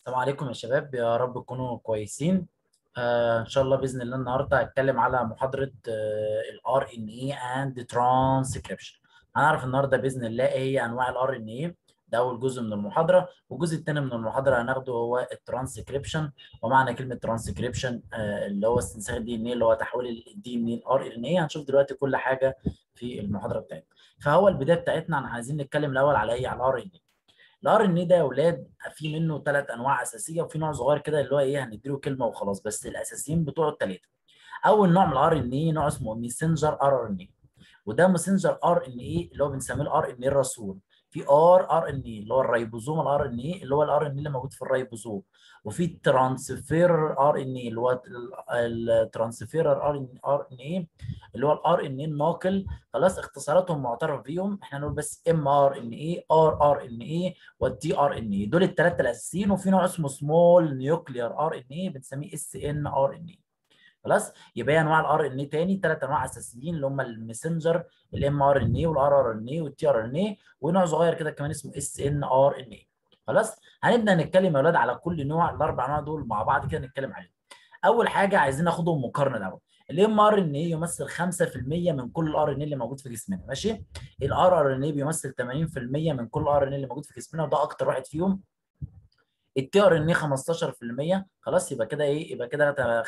السلام عليكم يا شباب يا رب تكونوا كويسين آه ان شاء الله باذن الله النهارده هتكلم على محاضره الار ان اي اند ترانسكريبشن هنعرف النهارده باذن الله ايه هي انواع الار ان اي ده اول جزء من المحاضره والجزء الثاني من المحاضره هناخده هو الترانسكريبشن ومعنى كلمه ترانسكريبشن آه اللي هو استنساخ الدي ان اي اللي هو تحويل الدي ان اي الار ان اي هنشوف دلوقتي كل حاجه في المحاضره بتاعتنا فهو البدايه بتاعتنا عايزين نتكلم الاول على ايه على الار ان اي الار ان اي ده يا اولاد في منه ثلاث انواع اساسيه وفي نوع صغير كده اللي هو ايه هنديله كلمه وخلاص بس الاساسيين بتوعه الثلاثه اول نوع من الار ان اي نوع اسمه ميسنجر ار ان اي وده ميسنجر ار ان اي اللي هو بنسميه الار ان اي الرسول في ار ار ان اي اللي هو الريبوزوم الار ان اي اللي هو الار ان اي اللي موجود في الريبوزوم وفي الترانسفير ار ان اي اللي هو الترانسفير ار ان اي اللي هو الار ان اي الناقل خلاص اختصاراتهم معترف بيهم احنا نقول بس ام ار ان اي ار ار ان اي والتي ار ان اي دول الثلاثه الاساسيين وفي نوع اسمه سمول نيوكليير ار ان اي بنسميه اس ان ار ان اي خلاص يبقى انواع الار ان اي تاني ثلاث انواع اساسيين اللي هم المسنجر الام ار ان اي والار ار ان اي والتي ار ان اي ونوع صغير كده كمان اسمه اس ان ار ان اي خلاص هنبدا نتكلم يا اولاد على كل نوع الاربع انواع دول مع بعض كده نتكلم عليهم اول حاجه عايزين ناخدهم مقارنه الاول الام ار ان اي يمثل 5% من كل الار ان اللي موجود في جسمنا ماشي الار ار ان اي بيمثل 80% من كل الار ان اللي موجود في جسمنا وده اكتر واحد فيهم التي ار ان اي 15% خلاص يبقى كده ايه يبقى كده 5%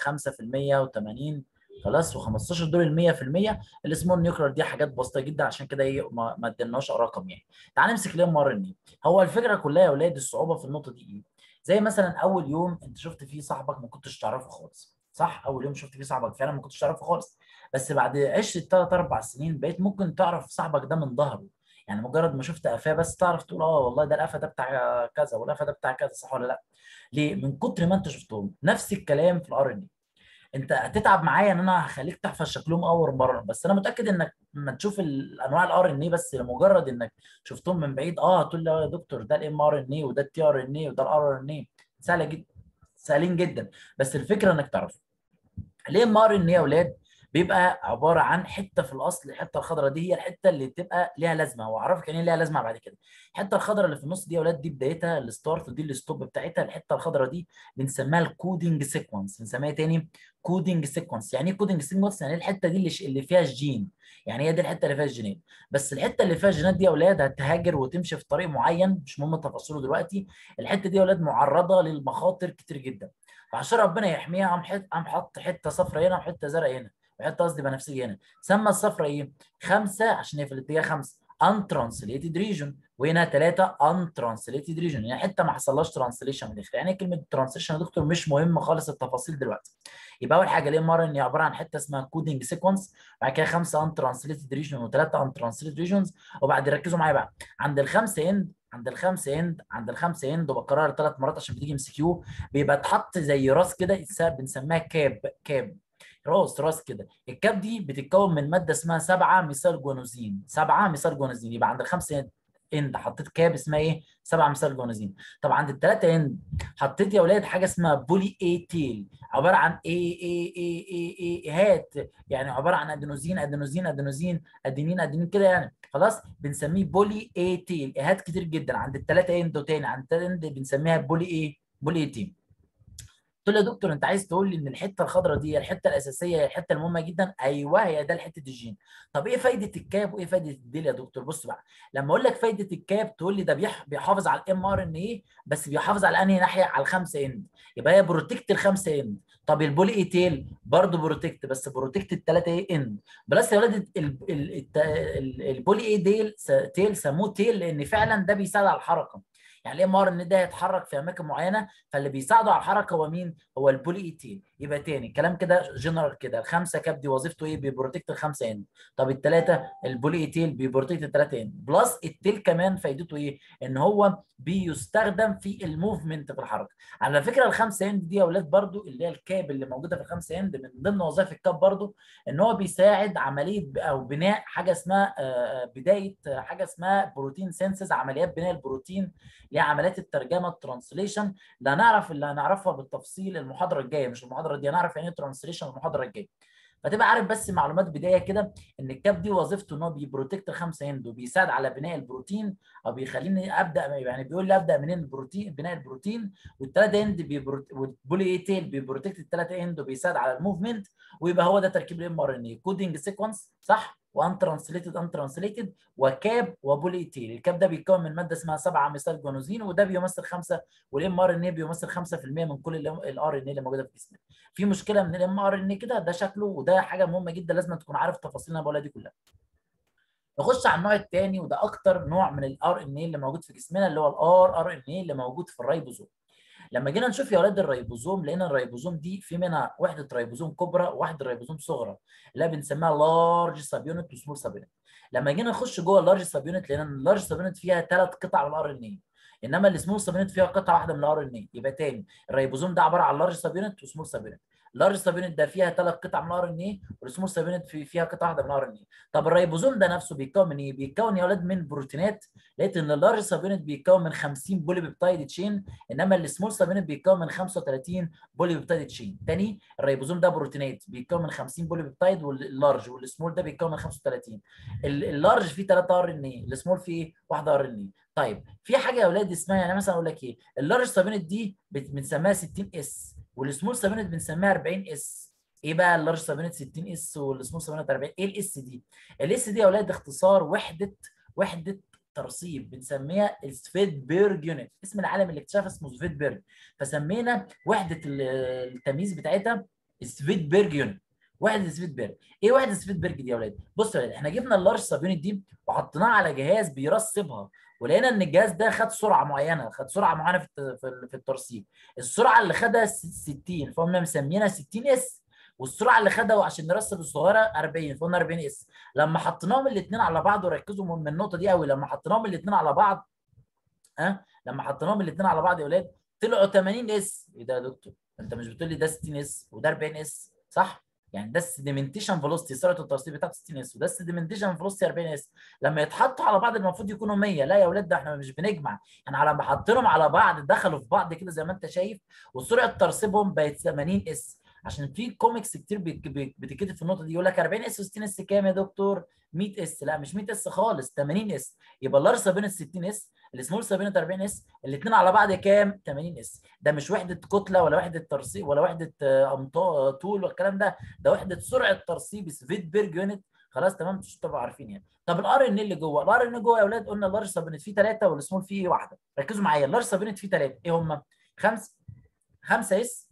و80 خلاص و15 دول ال 100% السمول نيوكلير دي حاجات بسيطه جدا عشان كده ايه ما, ما اديناش رقم يعني تعال نمسك الام ار ان اي هو الفكره كلها يا اولاد الصعوبه في النقطه دي ايه زي مثلا اول يوم انت شفت فيه صاحبك ما كنتش تعرفه خالص صح اول يوم شفت فيه صاحبك فعلا ما كنتش تعرفه خالص بس بعد عشت ثلاث اربع سنين بقيت ممكن تعرف صاحبك ده من ظهره يعني مجرد ما شفت قفاه بس تعرف تقول اه والله ده القفا ده بتاع كذا والقفا ده بتاع كذا صح ولا لا ليه من كتر ما انت شفتهم نفس الكلام في الار ان انت هتتعب معايا ان انا هخليك تحفظ شكلهم اول مره بس انا متاكد انك لما تشوف الانواع الار ان اي بس لمجرد انك شفتهم من بعيد اه تقول لي يا دكتور ده الام ار ان اي وده التي ار ان اي وده الار ان اي سهله جدا سهلين جدا بس الفكره انك تعرف الام ار ان اي يا اولاد بيبقى عباره عن حته في الاصل الحته الخضراء دي هي الحته اللي بتبقى ليها لازمه واعرفك يعني ايه ليها لازمه بعد كده الحته الخضراء اللي في النص دي يا اولاد دي بدايتها الستارت ودي الستوب بتاعتها الحته الخضراء دي بنسميها الكودنج سيكونس بنسميها تاني كودنج سيكونس يعني ايه كودنج سيكونس يعني الحته دي اللي, اللي فيها الجين يعني هي دي الحته اللي فيها الجينات بس الحته اللي فيها الجينات دي يا اولاد هتهاجر وتمشي في طريق معين مش مهم تفاصيله دلوقتي الحته دي يا اولاد معرضه للمخاطر كتير جدا فعشان ربنا يحميها قام قام حط حته صفراء هنا وحته زرقاء هنا وحته قصدي بنفسجي هنا سمى الصفراء ايه؟ خمسه عشان هي في الاتجاه خمسه untranslated region وهنا ثلاثه untranslated region يعني حته ما حصلهاش ترانسليشن من الاخر يعني كلمه ترانسليشن يا دكتور مش مهم خالص التفاصيل دلوقتي يبقى اول حاجه الام ار ان عباره عن حته اسمها كودنج سيكونس بعد كده خمسه untranslated region وثلاثه untranslated regions وبعد ركزوا معايا بقى عند الخمسه اند عند الخمسه اند عند الخمسه اند وبكررها ثلاث مرات عشان بتيجي ام سي كيو بيبقى اتحط زي راس كده بنسميها كاب كاب راس راس كده الكاب دي بتتكون من ماده اسمها 7 ميثايل جونوزين 7 ميثايل جونوزين يبقى عند الخمسه اند حطيت كاب اسمها ايه 7 ميثايل جونوزين طب عند الثلاثه اند حطيت يا اولاد حاجه اسمها بولي اي تيل عباره عن اي اي اي اي اي هات يعني عباره عن ادينوزين ادينوزين ادينوزين ادينين ادينين كده يعني خلاص بنسميه بولي اي تيل ايهات كتير جدا عند الثلاثه اند وتاني عند الثلاثه اند بنسميها بولي ايه بولي اي تيل قلت له يا دكتور انت عايز تقول لي ان الحته الخضراء دي هي الحته الاساسيه هي الحته المهمه جدا ايوه هي ده الحته الجين طب ايه فايده الكاب وايه فايده الديل يا دكتور بص بقى لما اقول لك فايده الكاب تقول لي ده بيحافظ على الام ار ان ايه بس بيحافظ على انهي ناحيه على الخمسه اند يبقى هي بروتكت الخمسه اند طب البولي اي تيل برضه بروتكت بس بروتكت الثلاثه ايه اند بلس يا ولاد البولي اي ديل تيل سموه تيل لان فعلا ده بيساعد على الحركه يعني الام ار ان ده هيتحرك في اماكن معينه فاللي بيساعده على الحركه هو مين؟ هو البولي ايتين يبقى تاني كلام كده جنرال كده الخمسه كاب دي وظيفته ايه؟ بيبروتكت الخمسه ان طب الثلاثه البولي ايتيل بيبروتكت الثلاثه ان بلس التيل كمان فايدته ايه؟ ان هو بيستخدم في الموفمنت في الحركه على فكره الخمسه اند دي يا اولاد برضو اللي هي الكاب اللي موجوده في الخمسه اند من ضمن وظائف الكاب برضو ان هو بيساعد عمليه او بناء حاجه اسمها بدايه حاجه اسمها بروتين سينسز عمليات بناء البروتين اللي هي عمليات الترجمه الترانسليشن اللي هنعرف اللي هنعرفها بالتفصيل المحاضره الجايه مش المحاضره دي هنعرف يعني ايه ترانسليشن المحاضره الجايه فتبقى عارف بس معلومات بدايه كده ان الكاب دي وظيفته ان هو بيبروتكت الخمسه اند وبيساعد على بناء البروتين او بيخليني ابدا يعني بيقول لي ابدا منين البروتين بناء البروتين والثلاثه اند والبولي اي تيل بيبروتكت الثلاثه اند وبيساعد على الموفمنت ويبقى هو ده تركيب الام ار ان اي كودنج سيكونس صح وان ترانسليتد ان ترانسليتد وكاب وبولي تيل الكاب ده بيتكون من ماده اسمها 7 مثال جوانوزين وده بيمثل 5 والام ار ان اي بيمثل 5% من كل الار ان اي اللي موجوده في جسمنا في مشكله من الام ار ان اي كده ده شكله وده حاجه مهمه جدا لازم تكون عارف التفاصيل اللي انا بقولها دي كلها نخش على النوع الثاني وده اكتر نوع من الار ان اي اللي موجود في جسمنا اللي هو الار ار ان اي اللي موجود في الريبوزوم لما جينا نشوف يا اولاد الريبوزوم لقينا الريبوزوم دي في منها وحده ريبوزوم كبرى وواحده ريبوزوم صغرى اللي بنسميها لارج سب يونت وسمول سب يونت لما جينا نخش جوه اللارج سب يونت لقينا ان اللارج سب يونت فيها ثلاث قطع من الار ان اي انما السمول سب يونت فيها قطعه واحده من الار ان اي يبقى تاني الريبوزوم ده عباره عن لارج سب يونت وسمول سب يونت اللارج سب يونت ده فيها ثلاث قطع من الار ان اي والسمول سب يونت فيها قطعه واحده من الار ان اي طب الريبوزوم ده نفسه بيتكون من ايه؟ بيتكون يا اولاد من بروتينات لقيت ان اللارج سب يونت بيتكون من 50 بولي بيبتايد تشين انما السمول سب يونت بيتكون من 35 بولي بيبتايد تشين تاني الريبوزوم ده بروتينات بيتكون من 50 بولي بيبتايد واللارج والسمول ده بيتكون من 35 اللارج فيه 3 ار ان اي السمول فيه واحده ار ان اي طيب في حاجه يا اولاد اسمها يعني مثلا اقول لك ايه اللارج سب يونت دي بنسميها 60 اس والسمول سب يونت بنسميها 40 اس ايه بقى اللارج سب يونت 60 اس والسمول سب يونت 40 ايه الاس دي الاس دي يا اولاد اختصار وحده وحده ترسيب بنسميها السفيدبرج يونت اسم العالم اللي اكتشفها اسمه سفيدبرج فسمينا وحده التمييز بتاعتها سفيدبرج يونت وحده سفيدبرج ايه وحده سفيدبرج دي يا اولاد بصوا يا اولاد احنا جبنا اللارج سب يونت دي وحطيناها على جهاز بيرسبها ولقينا ان الجهاز ده خد سرعه معينه خد سرعه معينه في في الترسيب السرعه اللي خدها 60 فقمنا مسمينها 60 اس والسرعه اللي خدها عشان نرسب الصغيره 40 فقلنا 40 اس لما حطيناهم الاثنين على بعض وركزوا من النقطه دي قوي لما حطيناهم الاثنين على بعض ها أه؟ لما حطيناهم الاثنين على بعض يا اولاد طلعوا 80 اس ايه ده يا دكتور انت مش بتقول لي ده 60 اس وده 40 اس صح يعني ده السيديمنتيشن فيلوسيتي سرعه الترسيب بتاعته 60 اس وده السيديمنتيشن فيلوسيتي 40 اس لما يتحطوا على بعض المفروض يكونوا 100 لا يا اولاد ده احنا مش بنجمع احنا على ما حطيناهم على بعض دخلوا في بعض كده زي ما انت شايف وسرعه ترسيبهم بقت 80 اس عشان في كوميكس كتير بتتكتب في النقطه دي يقول لك 40 اس و60 اس كام يا دكتور 100 اس لا مش 100 اس خالص 80 اس يبقى اللارج سابينت 60 اس السمول سابينت 40 اس الاثنين على بعض كام 80 اس ده مش وحده كتله ولا وحده ترسيب ولا وحده امطار طول والكلام ده ده وحده سرعه ترسيب سفيدبرج يونت خلاص تمام مش تبقوا عارفين يعني طب الار ان اللي جوه الار ان جوه يا اولاد قلنا اللارج سابينت فيه ثلاثه والسمول فيه واحده ركزوا معايا اللارج سابينت فيه ثلاثه ايه هم 5 5 اس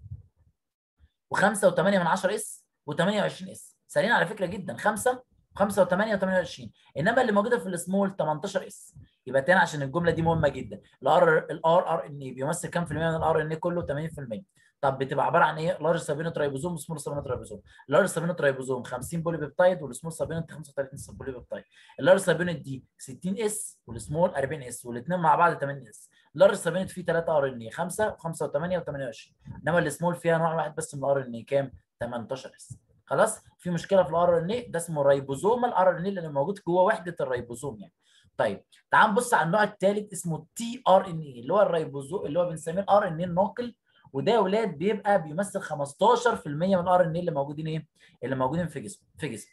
و5 و8 من 10 اس و28 اس سهلين على فكره جدا 5 5 و8 و28 انما اللي موجوده في السمول 18 اس يبقى تاني عشان الجمله دي مهمه جدا الار الار ار ان اي بيمثل كام في المية من الار ان اي كله 80% طب بتبقى عباره عن ايه لارج سابينت رايبوزوم وسمول سابينت رايبوزوم اللارج سابينت رايبوزوم 50 بولي بيبتايد والسمول سابينت 35 بولي بيبتايد اللارج سابينت دي 60 اس والسمول 40 اس والاثنين مع بعض 80 اس اللارج سابينت فيه 3 ار ان اي 5 و5 و8 و28 انما السمول فيها نوع واحد بس من الار ان اي كام 18 اس خلاص في مشكله في الار ان اي ده اسمه رايبوزوم الار ان اي اللي موجود جوه وحده الريبوزوم يعني طيب تعال نبص على النوع الثالث اسمه تي ار ان اي اللي هو الريبوزوم اللي هو بنسميه الار ان اي الناقل وده يا اولاد بيبقى بيمثل 15% من الار ان اي اللي موجودين ايه اللي موجودين في جسم في جسم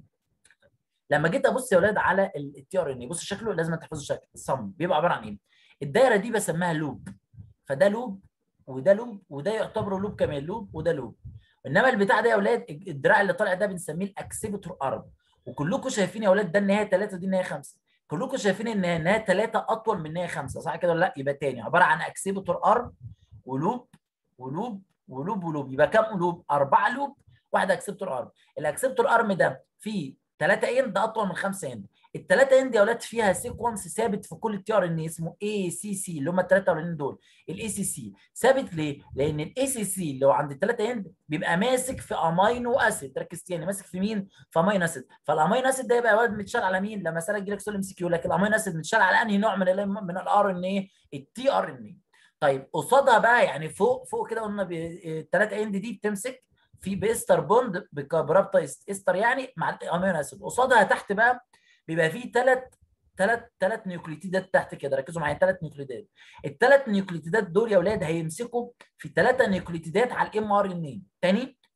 لما جيت ابص يا اولاد على التي ار ان اي بص شكله لازم تحفظوا الشكل الصم بيبقى عباره عن ايه الدايره دي بسميها لوب فده لوب وده لوب وده يعتبر لوب كمان لوب وده لوب انما البتاع ده يا اولاد الدراع اللي طالع ده بنسميه الاكسبتور ارم وكلكم شايفين يا اولاد ده النهايه 3 ودي النهايه 5 كلكم شايفين ان النهايه 3 اطول من النهايه 5 صح كده ولا لا يبقى تاني عباره عن اكسبتور ارم ولوب ولوب ولوب ولوب يبقى كام لوب؟ اربعه لوب واحد اكسبتور ارم الاكسبتور ارم ده فيه 3 اند اطول من 5 اند الثلاثه اند يا اولاد فيها سيكونس ثابت في كل التي ار ان اسمه اي سي سي اللي هم الثلاثه اولانيين دول الاي سي سي ثابت ليه؟ لان الاي سي سي اللي هو عند الثلاثه اند بيبقى ماسك في امينو اسيد ركز تاني ماسك في مين؟ في امينو اسيد فالامينو اسيد ده يبقى يا ولاد متشال على مين؟ لما اسالك جيلك سؤال ام سي كيو لكن الامينو اسيد متشال على انهي نوع من ال من الار ان ايه؟ التي ار ان اي طيب قصادها بقى يعني فوق فوق كده قلنا الثلاثه اند دي بتمسك في بيستر بوند برابطه استر يعني مع الامينو اسيد قصادها تحت بقى بيبقى فيه ثلاث ثلاث ثلاث نيوكليتيدات تحت كده ركزوا معايا ثلاث نيوكليتيدات الثلاث نيوكليتيدات دول يا اولاد هيمسكوا في ثلاثه نيوكليتيدات على الام ار ان اي تاني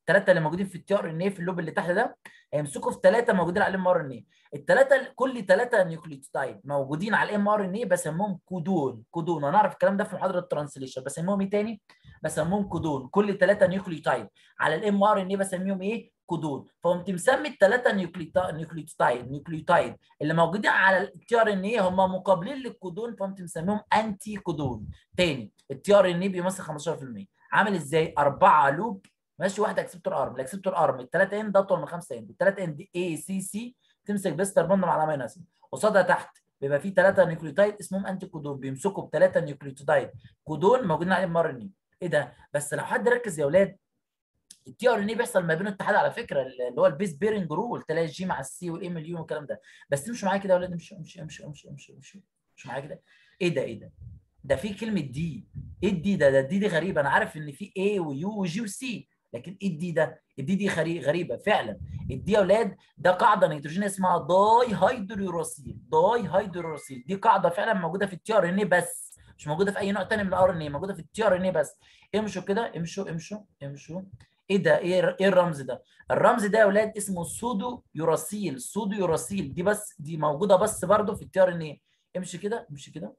الثلاثه اللي موجودين في التي ار ان اي في اللوب اللي تحت ده هيمسكوا في ثلاثه موجودين على الام ار ان اي الثلاثه كل ثلاثه نيوكليوتايد موجودين على الام ار ان اي بسموهم كودون كودون هنعرف الكلام ده في محاضره الترانسليشن بسموهم ايه تاني بسموهم كودون كل ثلاثه نيوكليوتايد على الام ار ان اي بسميهم ايه كودون فقمت مسمي الثلاثه نيوكليوتايد نيوكليوتايد اللي موجودين على التي ار ان اي هم مقابلين للكودون فقمت مسميهم انتي كودون تاني التي ار ان اي بيمثل 15% عامل ازاي؟ اربعه لوب ماشي واحده اكسبتور ارم الاكسبتور ارم الثلاثه ان ده اطول من خمسه ان الثلاثه ان دي اي سي سي تمسك بيستر بوند مع الامينو اسيد قصادها تحت بيبقى في ثلاثه نيوكليوتايد اسمهم انتي كودون بيمسكوا بثلاثه نيوكليوتايد كودون موجودين على الام ار ان ايه ده بس لو حد ركز يا اولاد التي ار ان اي بيحصل ما بين اتحاد على فكره اللي هو البيس بيرنج رول تلاقي الجي مع السي والام اليو والكلام ده بس امشوا معايا كده يا اولاد امشوا امشوا امشوا امشوا امشوا امشوا امشوا معايا كده ايه ده ايه ده ده في كلمه دي ايه الدي ده ده الدي دي غريبه انا عارف ان في اي ويو وجي وسي لكن ايه الدي ده الدي دي غريبه فعلا الدي يا اولاد ده قاعده نيتروجينيه اسمها داي هيدرويوراسيل داي هيدرويوراسيل دي قاعده فعلا موجوده في التي ار ان اي بس مش موجوده في اي نوع ثاني من الار ان اي موجوده في التي ار ان اي بس امشوا كده امشوا امشوا امشوا ايه ده ايه ايه الرمز ده الرمز ده يا اولاد اسمه سودو يوراسيل سودو يوراسيل دي بس دي موجوده بس برده في التي ار ان اي امشي كده امشي كده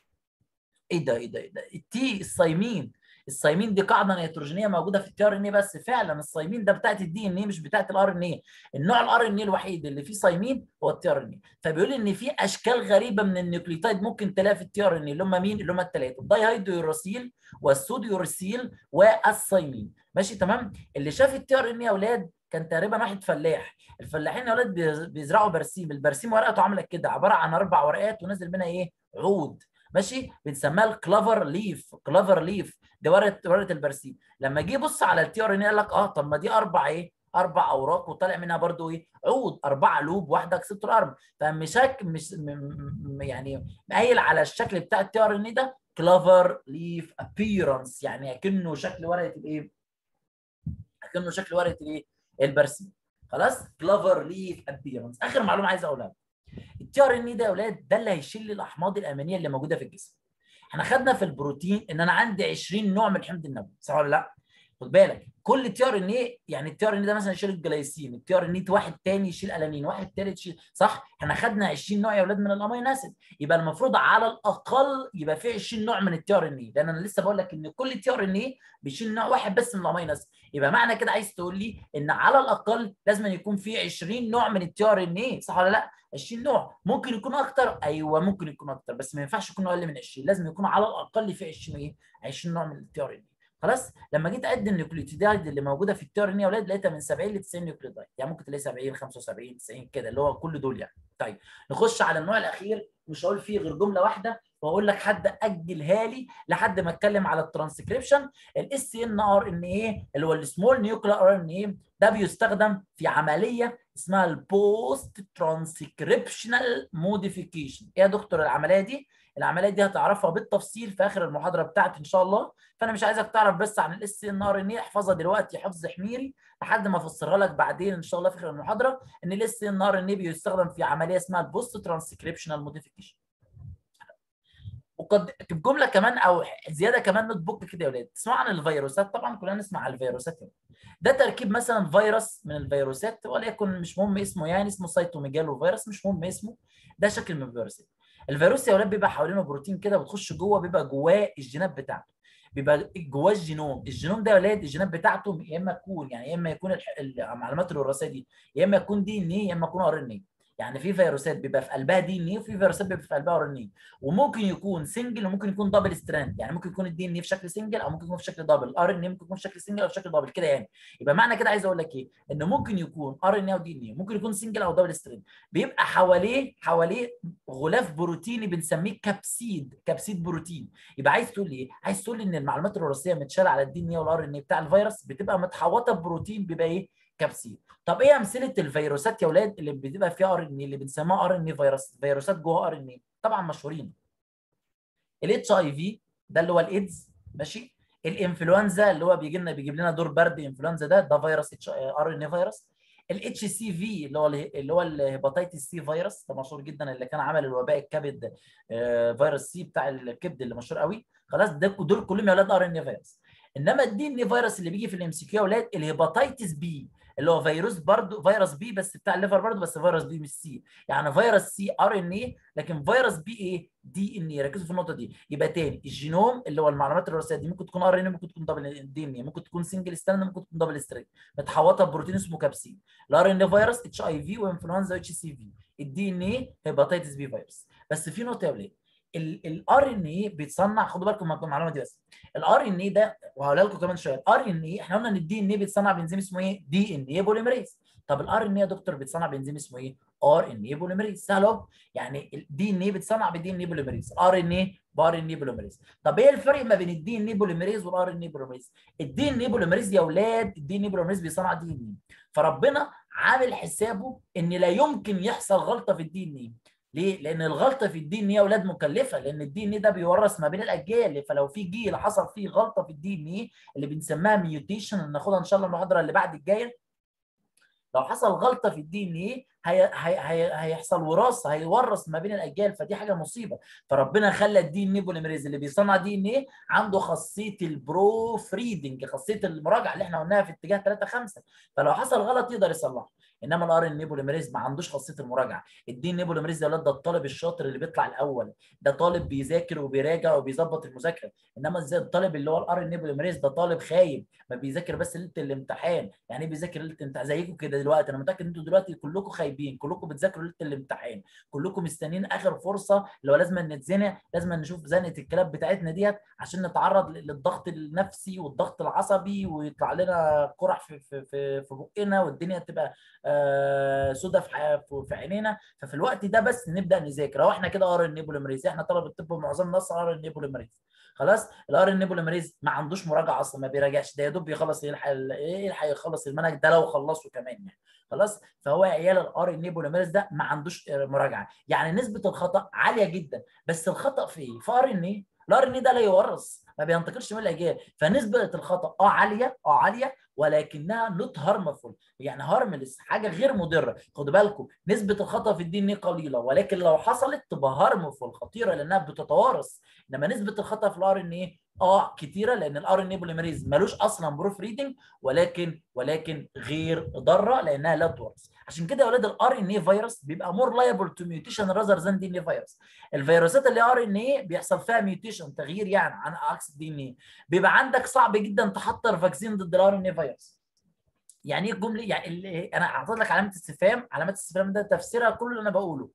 ايه ده ايه ده ايه ده التي الصيمين الصيمين دي قاعده نيتروجينيه موجوده في التي ار ان اي بس فعلا الصيمين ده بتاعت الدي ان اي مش بتاعت الار ان اي النوع الار ان اي الوحيد اللي فيه صيمين هو التي ار ان اي فبيقول ان في اشكال غريبه من النيوكليوتايد ممكن تلاقيها في التي ار ان اي اللي هم مين اللي هم الثلاثه الدايهيدرويوراسيل والسوديوراسيل والصيمين ماشي تمام اللي شاف التي ار ان اي يا اولاد كان تقريبا واحد فلاح الفلاحين يا اولاد بيزرعوا برسيم البرسيم ورقته عامله كده عباره عن اربع ورقات ونازل منها ايه عود ماشي بنسميها الكلافر ليف كلافر ليف دي ورقه ورقه البرسيم لما جه يبص على التي ار ان قال لك اه طب ما دي اربع ايه اربع اوراق وطالع منها برضو ايه عود اربعه لوب واحده اكسبتور ارم فمشاك مش يعني مايل على الشكل بتاع التي ار ان ده كلافر ليف ابييرنس يعني اكنه شكل ورقه الايه اكنه شكل ورقه الايه البرسيم خلاص كلافر ليف ابييرنس اخر معلومه عايز اقولها التي ار ان ده يا اولاد ده اللي هيشيل الاحماض الامينيه اللي موجوده في الجسم احنا خدنا في البروتين ان انا عندي 20 نوع من الحمض النووي صح ولا لا خد بالك كل تي ار ان اي يعني التي ار ان ده مثلا يشيل الجلايسين التي ار ان واحد تاني يشيل الانين واحد تالت يشيل صح احنا خدنا 20 نوع يا اولاد من الامينو اسيد يبقى المفروض على الاقل يبقى في 20 نوع من التي ار ان اي لان انا لسه بقول لك ان كل تي ار ان اي بيشيل نوع واحد بس من الامينو اسيد يبقى معنى كده عايز تقول لي ان على الاقل لازم يكون في 20 نوع من التي ار ان اي صح ولا لا 20 نوع ممكن يكون اكتر ايوه ممكن يكون اكتر بس ما ينفعش يكون اقل من 20 لازم يكون على الاقل في 20 ايه 20 نوع من التي ار ان اي خلاص لما جيت اعد النيوكليوتيدات اللي موجوده في التي ار ان اي يا اولاد لقيتها من 70 ل 90 نيوكليوتيد يعني ممكن تلاقي 70 75 90 كده اللي هو كل دول يعني طيب نخش على النوع الاخير مش هقول فيه غير جمله واحده واقول لك حد اجلها لي لحد ما اتكلم على الترانسكريبشن الاس ان ار ان اي اللي هو السمول نيوكلير ار ان اي ده بيستخدم في عمليه اسمها البوست ترانسكريبشنال موديفيكيشن ايه يا دكتور العمليه دي العمليه دي هتعرفها بالتفصيل في اخر المحاضره بتاعتي ان شاء الله فانا مش عايزك تعرف بس عن الاس ان ار ان اي احفظها دلوقتي حفظ حميري لحد ما افسرها لك بعدين ان شاء الله في اخر المحاضره ان الاس ان ار ان اي بيستخدم في عمليه اسمها البوست ترانسكريبشنال موديفيكيشن وقد جمله كمان او زياده كمان نوت بوك كده يا ولاد تسمع عن الفيروسات طبعا كلنا نسمع عن الفيروسات يعني. ده تركيب مثلا فيروس من الفيروسات وليكن مش مهم اسمه يعني اسمه سايتوميجالو فيروس مش مهم اسمه ده شكل من الفيروسات الفيروس يا ولاد بيبقى حوالينه بروتين كده بتخش جوه بيبقى جواه الجينات بتاعته بيبقى جواه الجينوم الجينوم ده يا ولاد الجينات بتاعته يا اما تكون يعني يا اما يكون المعلومات الوراثيه دي يا اما يكون دي ان يا اما يكون ار ان يعني في فيروسات بيبقى في قلبها دي ان اي وفي فيروسات بيبقى في قلبها ار ان اي وممكن يكون سنجل وممكن يكون دبل ستراند يعني ممكن يكون الدي ان اي في شكل سنجل او ممكن يكون في شكل دبل ار ان اي ممكن يكون في شكل سنجل او في شكل دبل كده يعني يبقى معنى كده عايز اقول لك ايه ان ممكن يكون ار ان اي ودي ان اي ممكن يكون سنجل او دبل ستراند بيبقى حواليه حواليه غلاف بروتيني بنسميه كبسيد كبسيد بروتين يبقى عايز تقول ايه عايز تقول ان المعلومات الوراثيه متشاله على الدي ان اي والار ان اي بتاع الفيروس بتبقى متحوطه ببروتين بيبقى ايه كبسيل طب ايه امثله الفيروسات يا اولاد اللي بتبقى فيها ار ان اللي بنسميها ار ان فيروس فيروسات جوه ار ان طبعا مشهورين الاتش اي في ده اللي هو الايدز ماشي الانفلونزا اللي هو بيجي لنا بيجيب لنا دور برد انفلونزا ده ده فيروس اتش ار ان فيروس الاتش سي في اللي هو اللي هو الهيباتيتس سي فيروس ده مشهور جدا اللي كان عمل الوباء الكبد فيروس سي بتاع الكبد اللي مشهور قوي خلاص ده دول كلهم يا اولاد ار ان فيروس انما الدي ان اي فيروس اللي بيجي في الام سي كيو يا اولاد الهيباتيتس بي اللي هو فيروس برضه فيروس بي بس بتاع الليفر برضه بس فيروس بي مش سي يعني فيروس سي ار ان اي لكن فيروس بي ايه دي ان اي ركزوا في النقطه دي يبقى تاني الجينوم اللي هو المعلومات الوراثيه دي ممكن تكون ار ان اي ممكن تكون دبل دي ان اي ممكن تكون سنجل ستاند ممكن تكون دبل ستريت متحوطه ببروتين اسمه كابسين الار ان اي فيروس اتش اي في وانفلونزا اتش سي في الدي ان اي هيباتيتس بي فيروس بس في نقطه يا ولاد الار ان اي بيتصنع خدوا بالكم من المعلومه دي بس الار ان اي ده وهقولها لكم كمان شويه الار ان اي احنا قلنا ان الدي ان اي بيتصنع بانزيم اسمه ايه؟ دي ان اي بوليمريز طب الار ان اي يا دكتور بيتصنع بانزيم اسمه ايه؟ ار ان اي بوليمريز سهل اهو يعني الدي ان اي بيتصنع بدي ان اي بوليمريز ار ان اي بار ان اي بوليمريز طب ايه الفرق ما بين الدي ان اي بوليمريز والار ان اي بوليمريز؟ الدي ان اي بوليمريز يا اولاد الدي ان اي بوليمريز بيصنع دي ان اي فربنا عامل حسابه ان لا يمكن يحصل غلطه في الدي ان اي ليه؟ لان الغلطه في الدي ان اي يا اولاد مكلفه لان الدي ان اي ده بيورث ما بين الاجيال فلو في جيل حصل فيه غلطه في الدي ان اي اللي بنسميها ميوتيشن ناخدها ان شاء الله المحاضره اللي بعد الجايه لو حصل غلطه في الدي ان ايه هي هي هي هيحصل وراثه هيورث ما بين الاجيال فدي حاجه مصيبه فربنا خلى الدي ان ايه بوليمريز اللي بيصنع دي ان ايه عنده خاصيه البرو فريدنج خاصيه المراجعه اللي احنا قلناها في اتجاه 3 5 فلو حصل غلط يقدر يصلحه انما الار ان اي بوليمريز ما عندوش خاصيه المراجعه الدي ان اي بوليمريز يا ولاد ده الطالب الشاطر اللي بيطلع الاول ده طالب بيذاكر وبيراجع وبيظبط المذاكره انما ازاي الطالب اللي هو الار ان اي بوليمريز ده طالب خايب ما بيذاكر بس ليله الامتحان يعني ايه بيذاكر ليله الامتحان زيكم كده دلوقتي انا متاكد ان انتوا دلوقتي كلكم خايبين كلكم بتذاكروا ليله الامتحان كلكم مستنيين اخر فرصه اللي هو لازم نتزنق لازم نشوف زنقه الكلاب بتاعتنا ديت عشان نتعرض للضغط النفسي والضغط العصبي ويطلع لنا قرح في في في, في بقنا والدنيا تبقى آه سودة في في عينينا ففي الوقت ده بس نبدا نذاكر اهو احنا كده ار ان بوليمريز احنا طلبه الطب معظمنا اصلا ار ان بوليمريز خلاص الار ان بوليمريز ما عندوش مراجعه اصلا ما بيراجعش ده يا دوب بيخلص يلحق يلحق يخلص المنهج ده لو خلصه كمان يعني خلاص فهو عيال الار ان بوليمريز ده ما عندوش مراجعه يعني نسبه الخطا عاليه جدا بس الخطا في ايه؟ في ار ان ايه؟ الار ان ده لا يورث ما بينتقلش من الاجيال فنسبه الخطا اه عاليه اه عاليه ولكنها نوت هارمفول يعني هارملس حاجه غير مضره خدوا بالكم نسبه الخطا في الدي ان قليله ولكن لو حصلت تبقى هارمفول خطيره لانها بتتوارث انما نسبه الخطا في الار ان ايه اه كتيره لان الار ان بوليمريز ملوش اصلا بروف ريدنج ولكن ولكن غير ضاره لانها لا تورث عشان كده يا اولاد الار ان اي فيروس بيبقى مور لايبل تو ميوتيشن راذر ذان دي ان اي فيروس الفيروسات اللي ار ان اي بيحصل فيها ميوتيشن تغيير يعني عن عكس الدي ان اي بيبقى عندك صعب جدا تحضر فاكسين ضد الار ان اي فيروس يعني ايه الجمله يعني انا اعطيت لك علامه استفهام علامه الاستفهام ده تفسيرها كل اللي انا بقوله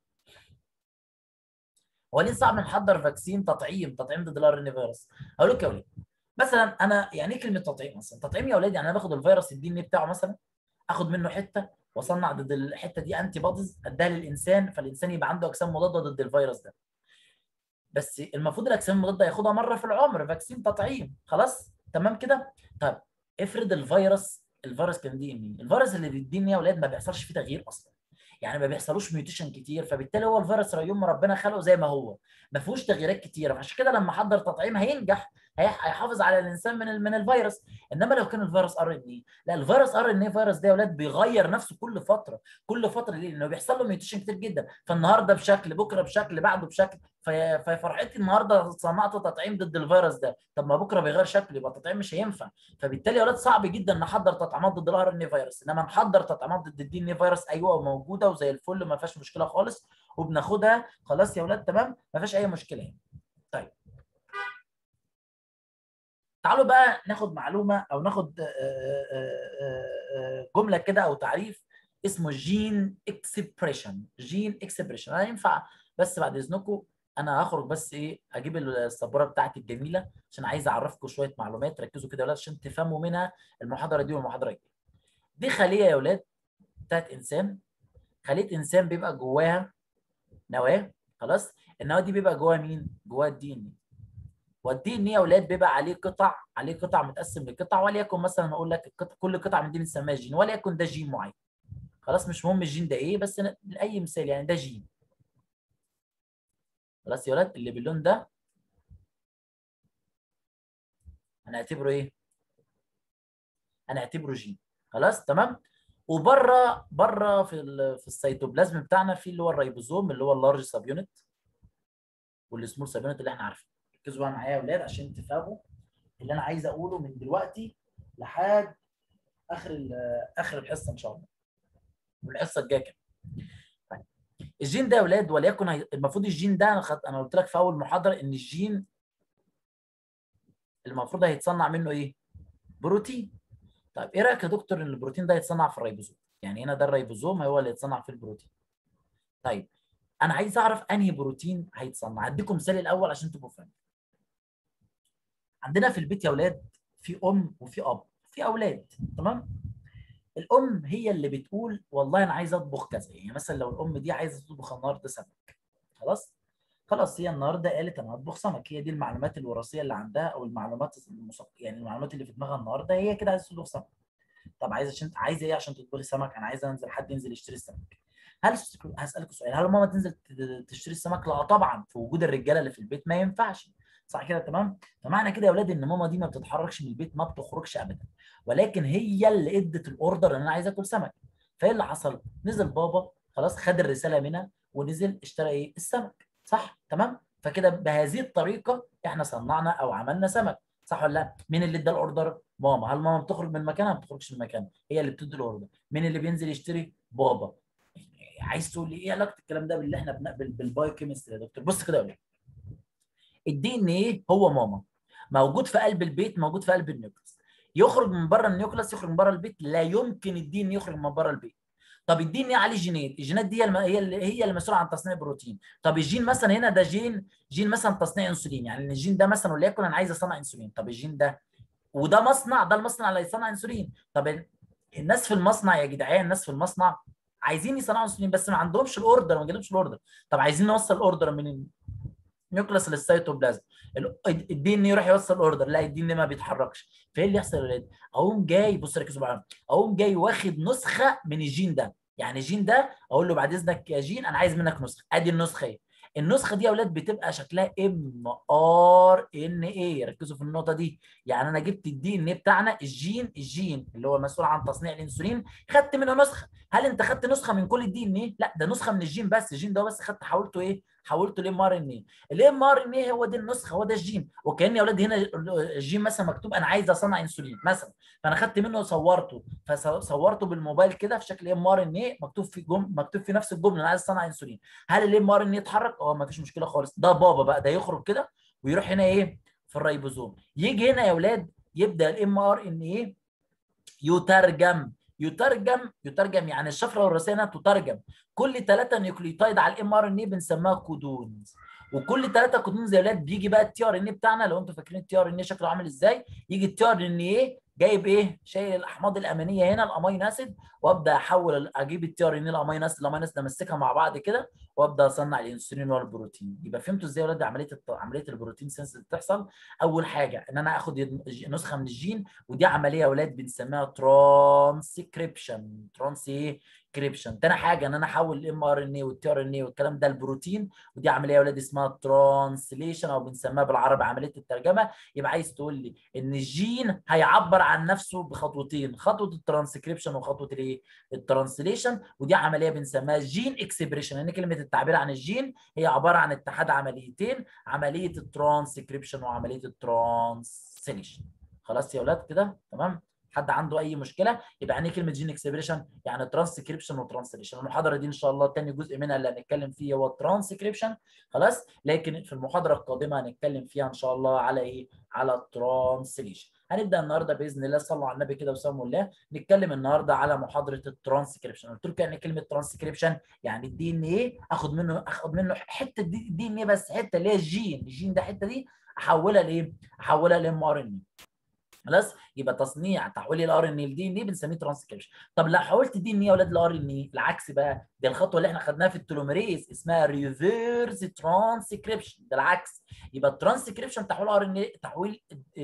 هو ليه صعب نحضر فاكسين تطعيم تطعيم ضد الار ان فيروس اقول لك يا ولاد مثلا انا يعني ايه كلمه تطعيم اصلا تطعيم يا اولاد يعني انا باخد الفيروس الدي ان بتاعه مثلا اخد منه حته واصنع ضد الحته دي انتي بوديز اديها للانسان فالانسان يبقى عنده اجسام مضاده ضد الفيروس ده بس المفروض الاجسام المضاده ياخدها مره في العمر فاكسين تطعيم خلاص تمام كده طب افرض الفيروس الفيروس كان دي ان الفيروس اللي بيديني يا اولاد ما بيحصلش فيه تغيير اصلا يعني ما بيحصلوش ميوتيشن كتير فبالتالي هو الفيروس يوم ما ربنا خلقه زي ما هو ما فيهوش تغييرات كتيره فعشان كده لما حضر تطعيم هينجح هيحافظ على الانسان من من الفيروس انما لو كان الفيروس ار ان اي لا الفيروس ار ان اي فيروس ده يا اولاد بيغير نفسه كل فتره كل فتره ليه؟ لانه بيحصل له ميوتيشن كتير جدا فالنهارده بشكل بكره بشكل بعده بشكل ففرحتي النهارده صنعت تطعيم ضد الفيروس ده طب ما بكره بيغير شكله يبقى التطعيم مش هينفع فبالتالي يا اولاد صعب جدا نحضر تطعيمات ضد الار ان اي فيروس انما نحضر تطعيمات ضد الدي ان اي فيروس ايوه موجوده وزي الفل ما فيهاش مشكله خالص وبناخدها خلاص يا اولاد تمام ما فيهاش اي مشكله يعني طيب تعالوا بقى ناخد معلومه او ناخد جمله كده او تعريف اسمه جين اكسبريشن جين اكسبريشن انا ينفع بس بعد اذنكم انا هخرج بس ايه اجيب السبوره بتاعتي الجميله عشان عايز اعرفكم شويه معلومات ركزوا كده يا ولاد عشان تفهموا منها المحاضره دي والمحاضره الجايه دي خليه يا ولاد بتاعت انسان خليه انسان بيبقى جواها نواه خلاص النواه دي بيبقى جواها مين جواها الدي ان والدي ان يا اولاد بيبقى عليه قطع عليه قطع متقسم لقطع وليكن مثلا اقول لك القطع كل قطعه من دي بنسميها جين وليكن ده جين معين خلاص مش مهم الجين ده ايه بس لاي مثال يعني ده جين خلاص يا ولاد اللي باللون ده هنعتبره ايه هنعتبره جين خلاص تمام وبره بره في في السيتوبلازم بتاعنا في اللي هو الريبوزوم اللي هو اللارج سب يونت والسمول سب يونت اللي احنا عارفينه ركزوا بقى معايا يا اولاد عشان تفهموا اللي انا عايز اقوله من دلوقتي لحد اخر اخر الحصه ان شاء الله والحصه الجايه كده طيب الجين ده يا اولاد وليكن المفروض الجين ده انا خد... انا قلت لك في اول محاضره ان الجين المفروض هيتصنع منه ايه؟ بروتين طيب ايه رايك يا دكتور ان البروتين ده يتصنع في الريبوزوم يعني هنا ده الريبوزوم هو اللي يتصنع في البروتين طيب انا عايز اعرف انهي بروتين هيتصنع هديكم مثال الاول عشان تبقوا فاهمين عندنا في البيت يا اولاد في ام وفي اب في اولاد تمام الام هي اللي بتقول والله انا عايزه اطبخ كذا يعني مثلا لو الام دي عايزه تطبخ النهارده سمك خلاص خلاص هي النهارده قالت انا هطبخ سمك هي دي المعلومات الوراثيه اللي عندها او المعلومات المسق... يعني المعلومات اللي في دماغها النهارده هي كده عايزه تطبخ سمك طب عايزه عشان عايزه ايه عشان تطبخي سمك انا عايزه انزل حد ينزل يشتري السمك هل هسالك سؤال هل ماما تنزل تشتري السمك لا طبعا في وجود الرجاله اللي في البيت ما ينفعش صح كده تمام فمعنى كده يا اولاد ان ماما دي ما بتتحركش من البيت ما بتخرجش ابدا ولكن هي اللي ادت الاوردر ان انا عايز اكل سمك فايه اللي حصل نزل بابا خلاص خد الرساله منها ونزل اشترى ايه السمك صح تمام فكده بهذه الطريقه احنا صنعنا او عملنا سمك صح ولا لا مين اللي ادى الاوردر ماما هل ماما بتخرج من مكانها ما بتخرجش من مكانها هي اللي بتدي الاوردر مين اللي بينزل يشتري بابا عايز تقول لي ايه علاقه الكلام ده باللي احنا بنقبل بالبايو كيمستري يا دكتور بص كده يا الدي ان ايه هو ماما موجود في قلب البيت موجود في قلب النيوكليس يخرج من بره النيوكليس يخرج من بره البيت لا يمكن الدي ان يخرج من بره البيت طب الدي ان ايه عليه جينات الجينات دي هي اللي هي اللي مسؤوله عن تصنيع البروتين طب الجين مثلا هنا ده جين جين مثلا تصنيع انسولين يعني الجين ده مثلا وليكن انا عايز اصنع انسولين طب الجين ده وده مصنع ده المصنع اللي هيصنع انسولين طب الناس في المصنع يا جدعان الناس في المصنع عايزين يصنعوا انسولين بس ما عندهمش الاوردر ما جالهمش الاوردر طب عايزين نوصل الاوردر من النيوكليس للسيتوبلازم الدي ان يروح يوصل اوردر لا الدي ان ما بيتحركش فايه اللي يحصل يا ولاد اقوم جاي بص ركزوا معايا اقوم جاي واخد نسخه من الجين ده يعني الجين ده اقول له بعد اذنك يا جين انا عايز منك نسخه ادي النسخه اهي النسخه دي يا اولاد بتبقى شكلها ام ار ان اي ركزوا في النقطه دي يعني انا جبت الدي ان بتاعنا الجين الجين اللي هو مسؤول عن تصنيع الانسولين خدت منه نسخه هل انت خدت نسخه من كل الدي ان ايه لا ده نسخه من الجين بس الجين ده بس خدت حولته ايه حولته لام ار ان اي الام ار ان اي هو دي النسخه هو ده الجين وكان يا اولاد هنا الجين مثلا مكتوب انا عايز اصنع انسولين مثلا فانا خدت منه وصورته فصورته بالموبايل كده في شكل ام ار ان اي مكتوب في جم مكتوب في نفس الجمله انا عايز اصنع انسولين هل الام ار ان اي اتحرك اه ما فيش مشكله خالص ده بابا بقى ده يخرج كده ويروح هنا ايه في الريبوزوم يجي هنا يا اولاد يبدا الام ار ان اي يترجم يترجم يترجم يعني الشفره الوراثيه هنا تترجم كل ثلاثه نيوكليوتايد على الام ار ان اي بنسميها كودونز وكل ثلاثه كودونز يا اولاد بيجي بقى التي ار ان اي بتاعنا لو انتم فاكرين التي ار ان اي شكله عامل ازاي يجي التي ار ان اي جايب ايه شايل الاحماض الامينيه هنا الامينو اسيد وابدا احول اجيب التي ار ان الامينو اسيد الامينو اسيد امسكها مع بعض كده وابدا اصنع الانسولين والبروتين يبقى فهمتوا ازاي يا ولاد عمليه عمليه البروتين سنس اللي بتحصل اول حاجه ان انا اخد نسخه من الجين ودي عمليه يا ولاد بنسميها ترانسكريبشن ترانس ايه كريبشن تاني حاجه ان انا احول الام ار ان اي والتي ار ان اي والكلام ده البروتين ودي عمليه يا ولاد اسمها ترانسليشن او بنسميها بالعربي عمليه الترجمه يبقى عايز تقول لي ان الجين هيعبر عن نفسه بخطوتين خطوه الترانسكريبشن وخطوه الايه الترانسليشن ودي عمليه بنسميها جين اكسبريشن لان كلمه التعبير عن الجين هي عباره عن اتحاد عمليتين عمليه الترانسكريبشن وعمليه الترانسليشن خلاص يا ولاد كده تمام حد عنده اي مشكله يبقى يعني كلمه جين اكسبريشن يعني ترانسكريبشن وترانسليشن المحاضره دي ان شاء الله تاني جزء منها اللي هنتكلم فيه هو الترانسكريبشن خلاص لكن في المحاضره القادمه هنتكلم فيها ان شاء الله على ايه على الترانسليشن هنبدا النهارده باذن الله صلوا على النبي كده وسلموا الله نتكلم النهارده على محاضره الترانسكريبشن قلت لكم يعني كلمه ترانسكريبشن يعني الدي ان ايه اخد منه اخد منه حته دي ان ايه بس حته اللي هي الجين الجين ده حته دي احولها لايه احولها لام ار ان اي خلاص يبقى تصنيع تحويل الار ان لدي ان اي بنسميه ترانسكريبشن طب لو حولت دي ان اي يا اولاد الار ان اي العكس بقى دي الخطوه اللي احنا خدناها في التلوميريز اسمها ريفيرس ترانسكريبشن ده العكس يبقى الترانسكريبشن تحويل ار ان اي تحويل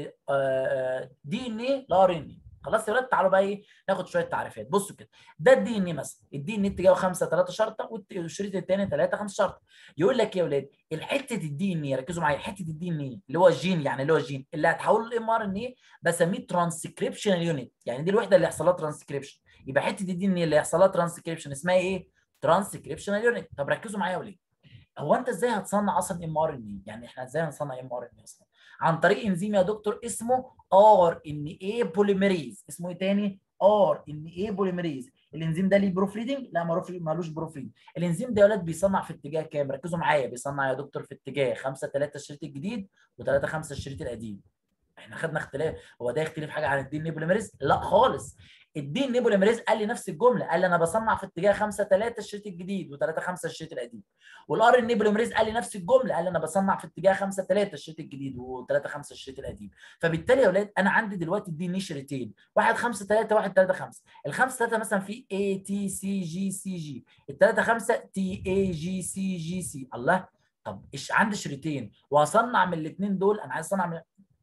دي ان اي لار ان اي خلاص يا ولاد تعالوا بقى ايه ناخد شويه تعريفات بصوا كده ده الدي ان اي مثلا الدي ان اي اتجاهه 5 3 شرطه والشريط الثاني 3 5 شرطه يقول لك يا ولاد الحته الدي ان اي ركزوا معايا حته الدي ان اي اللي هو الجين يعني اللي هو الجين اللي هتحوله لام ار ان اي بسميه ترانسكريبشن يونت يعني دي الوحده اللي هيحصل لها ترانسكريبشن يبقى حته الدي ان اي اللي هيحصل لها ترانسكريبشن اسمها ايه؟ ترانسكريبشن يونت طب ركزوا معايا يا ولاد هو انت ازاي هتصنع اصلا ام ار ان اي يعني احنا ازاي هنصنع ام ار ان اي اصلا عن طريق انزيم يا دكتور اسمه ار ان اي بوليميريز اسمه ايه تاني ار ان اي بوليميريز الانزيم ده ليه بروفريدنج لا مالوش بروفريدنج الانزيم ده يا ولاد بيصنع في اتجاه كام ركزوا معايا بيصنع يا دكتور في اتجاه 5 3 الشريط الجديد و3 5 الشريط القديم احنا خدنا اختلاف هو ده يختلف حاجه عن الدي ان بوليميريز لا خالص الدي ان بوليميريز قال لي نفس الجمله قال لي انا بصنع في اتجاه 5 3 الشريط الجديد و3 5 الشريط القديم والار ان بوليميريز قال لي نفس الجمله قال لي انا بصنع في اتجاه 5 3 الشريط الجديد و3 5 الشريط القديم فبالتالي يا اولاد انا عندي دلوقتي الدي ان شريطين واحد 5 3 واحد 3 5 ال5 3 مثلا في اي تي سي جي سي جي ال3 5 تي اي جي سي جي سي الله طب ايش عندي شريطين واصنع من الاثنين دول انا عايز اصنع من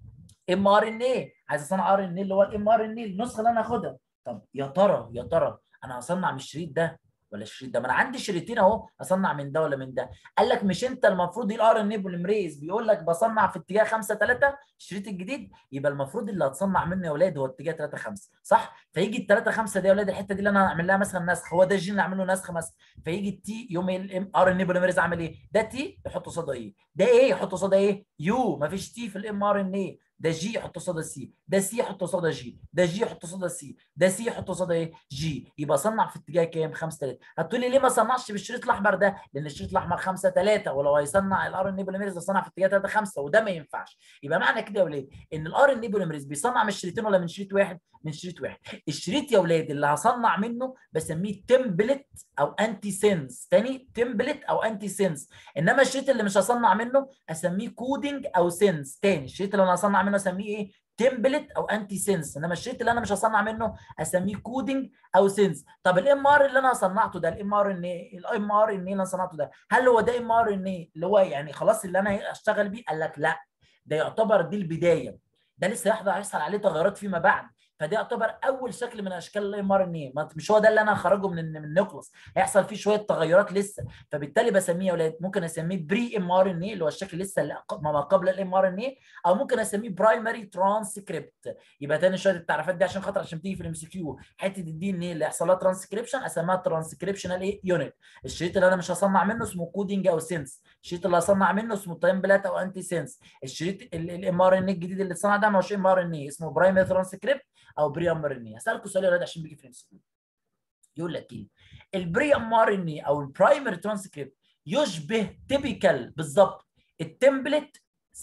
ام ار ان اي عايز اصنع ار ان اي اللي هو الام ار ان اي النسخه اللي انا هاخدها طب يا ترى يا ترى انا هصنع من الشريط ده ولا الشريط ده ما انا عندي شريطين اهو اصنع من ده ولا من ده قال لك مش انت المفروض الار ان اي بوليمريز بيقول لك بصنع في اتجاه 5 3 الشريط الجديد يبقى المفروض اللي هتصنع منه يا اولاد هو اتجاه 3 5 صح فيجي ال 3 5 دي يا اولاد الحته دي اللي انا هعمل لها مثلا نسخ هو ده الجين اللي اعمل له نسخ مثلا فيجي التي يوم الار ان اي بوليمريز اعمل ايه ده تي يحط قصادها ايه ده ايه يحط قصادها ايه يو مفيش تي في الام ار ان اي ده جي يحط قصادها سي ده سي يحط قصادها جي ده جي يحط قصادها سي ده سي يحط قصادها ايه جي يبقى صنع في اتجاه كام 5 3 هتقول لي ليه ما صنعش بالشريط الاحمر ده لان الشريط الاحمر 5 3 ولو هيصنع الار ان اي بوليميريز صنع في اتجاه 3 5 وده ما ينفعش يبقى معنى كده يا ولاد ان الار ان اي بوليميريز بيصنع من شريطين ولا من شريط واحد من شريط واحد الشريط يا ولاد اللي هصنع منه بسميه تمبلت او انتي سينس تاني تمبلت او انتي سينس انما الشريط اللي مش هصنع منه اسميه كودنج او سينس تاني الشريط اللي انا هصنع منه اسميه ايه تمبلت او انتي سينس انما الشريط اللي انا مش هصنع منه اسميه كودنج او سينس طب الام ار اللي انا صنعته ده الام ار ان ايه الام ار ان ايه اللي انا صنعته ده هل هو ده ام ار ان ايه اللي هو يعني خلاص اللي انا اشتغل بيه قال لك لا ده يعتبر دي البدايه ده لسه هيحصل عليه تغيرات فيما بعد فده يعتبر اول شكل من اشكال الام ار ان اي مش هو ده اللي انا هخرجه من من النيوكلس هيحصل فيه شويه تغيرات لسه فبالتالي بسميه يا اولاد ممكن اسميه بري ام ار ان اي اللي هو الشكل لسه اللي ما قبل الام ار ان اي او ممكن اسميه برايمري ترانسكريبت يبقى تاني شويه التعريفات دي عشان خاطر عشان تيجي في الام سي كيو حته الدي ان اي اللي يحصل لها ترانسكريبشن اسميها ترانسكريبشنال ايه يونت الشريط اللي انا مش هصنع منه اسمه كودنج او سينس الشريط اللي هصنع منه اسمه تايمبلات او انتي سينس الشريط الام ار ان اي الجديد اللي اتصنع ده مش ام ار ان اي اسمه برايمري ترانسكريبت او بري ام ار ان اي هسالكم سؤال يا ولاد عشان بيجي في الام يقول لك ايه البري ام ار ان اي او البرايمري ترانسكريبت يشبه تيبيكال بالظبط التمبلت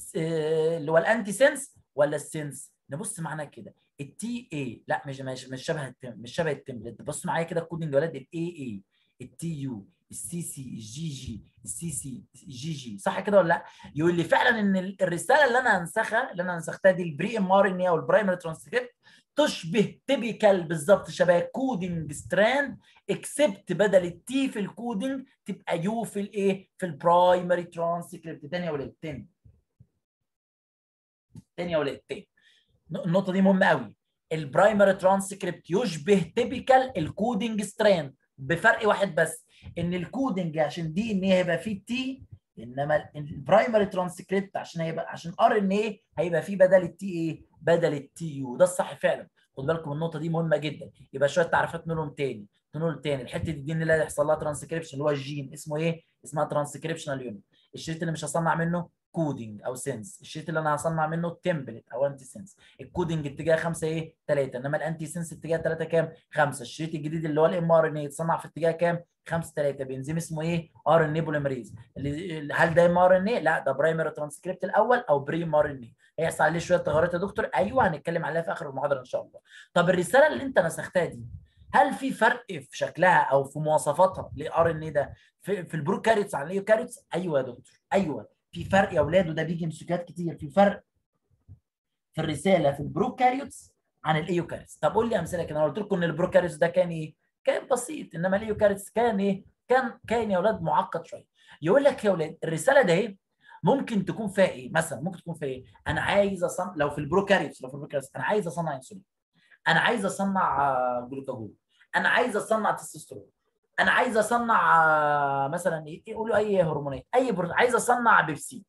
اللي هو الانتي سنس ولا السنس نبص معانا كده التي اي لا مش مش مش شبه مش شبه التمبلت بص معايا كده الكودنج يا ولاد الاي اي التي يو السي سي الجي جي السي سي جي جي صح كده ولا لا؟ يقول لي فعلا ان الرساله اللي انا هنسخها اللي انا نسختها دي البري ام ار ان اي او البرايمري ترانسكريبت تشبه تيبيكال بالظبط شبه كودنج ستراند اكسبت بدل التي في الكودنج تبقى يو في الايه؟ في البرايمري ترانسكريبت تاني يا ولاد تاني تاني يا ولاد تاني النقطه دي مهمه قوي البرايمري ترانسكريبت يشبه تيبيكال الكودنج ستراند بفرق واحد بس ان الكودنج عشان دي ان هيبقى فيه تي انما البرايمري ترانسكريبت عشان هيبقى عشان ار ان ايه هيبقى فيه بدل التي ايه بدل التي يو ده الصح فعلا خد بالكم النقطه دي مهمه جدا يبقى شويه تعريفات نقولهم تاني نقول تاني الحته دي اللي هيحصل لها ترانسكريبشن اللي هو الجين اسمه ايه اسمها ترانسكريبشنال يونت الشريط اللي مش هصنع منه كودنج او سنس الشريط اللي انا هصنع منه تمبلت او انتي سنس الكودنج اتجاه 5 ايه 3 انما الانتي سنس اتجاه 3 كام 5 الشريط الجديد اللي هو الام ار ان اي يتصنع في اتجاه كام 5 3 بانزيم اسمه ايه ار ان اي بوليمريز هل ده ام ار ان اي لا ده برايمري ترانسكريبت الاول او بري ام ار ان اي هيحصل عليه شويه تغيرات يا دكتور ايوه هنتكلم عليها في اخر المحاضره ان شاء الله طب الرساله اللي انت نسختها دي هل في فرق في شكلها او في مواصفاتها لار ان اي ده في, في البروكاريوتس عن الايوكاريوتس ايوه يا دكتور ايوه في فرق يا اولاد وده بيجي مسكات كتير في فرق في الرساله في البروكاريوتس عن الايوكاريوتس طب قول لي امثله كده انا قلت لكم ان البروكاريوتس ده كان ايه كان بسيط انما الايوكاريوتس كان ايه كان كان يا اولاد معقد شويه يقول لك يا اولاد الرساله ده ايه ممكن تكون فيها ايه مثلا ممكن تكون فيها ايه انا عايز اصنع لو في البروكاريوتس لو في البروكاريوتس انا عايز اصنع انسولين انا عايز اصنع جلوكاجون انا عايز اصنع تستوستيرون انا عايز اصنع مثلا ايه يقولوا اي هرمونات اي برو... عايز اصنع بيبسي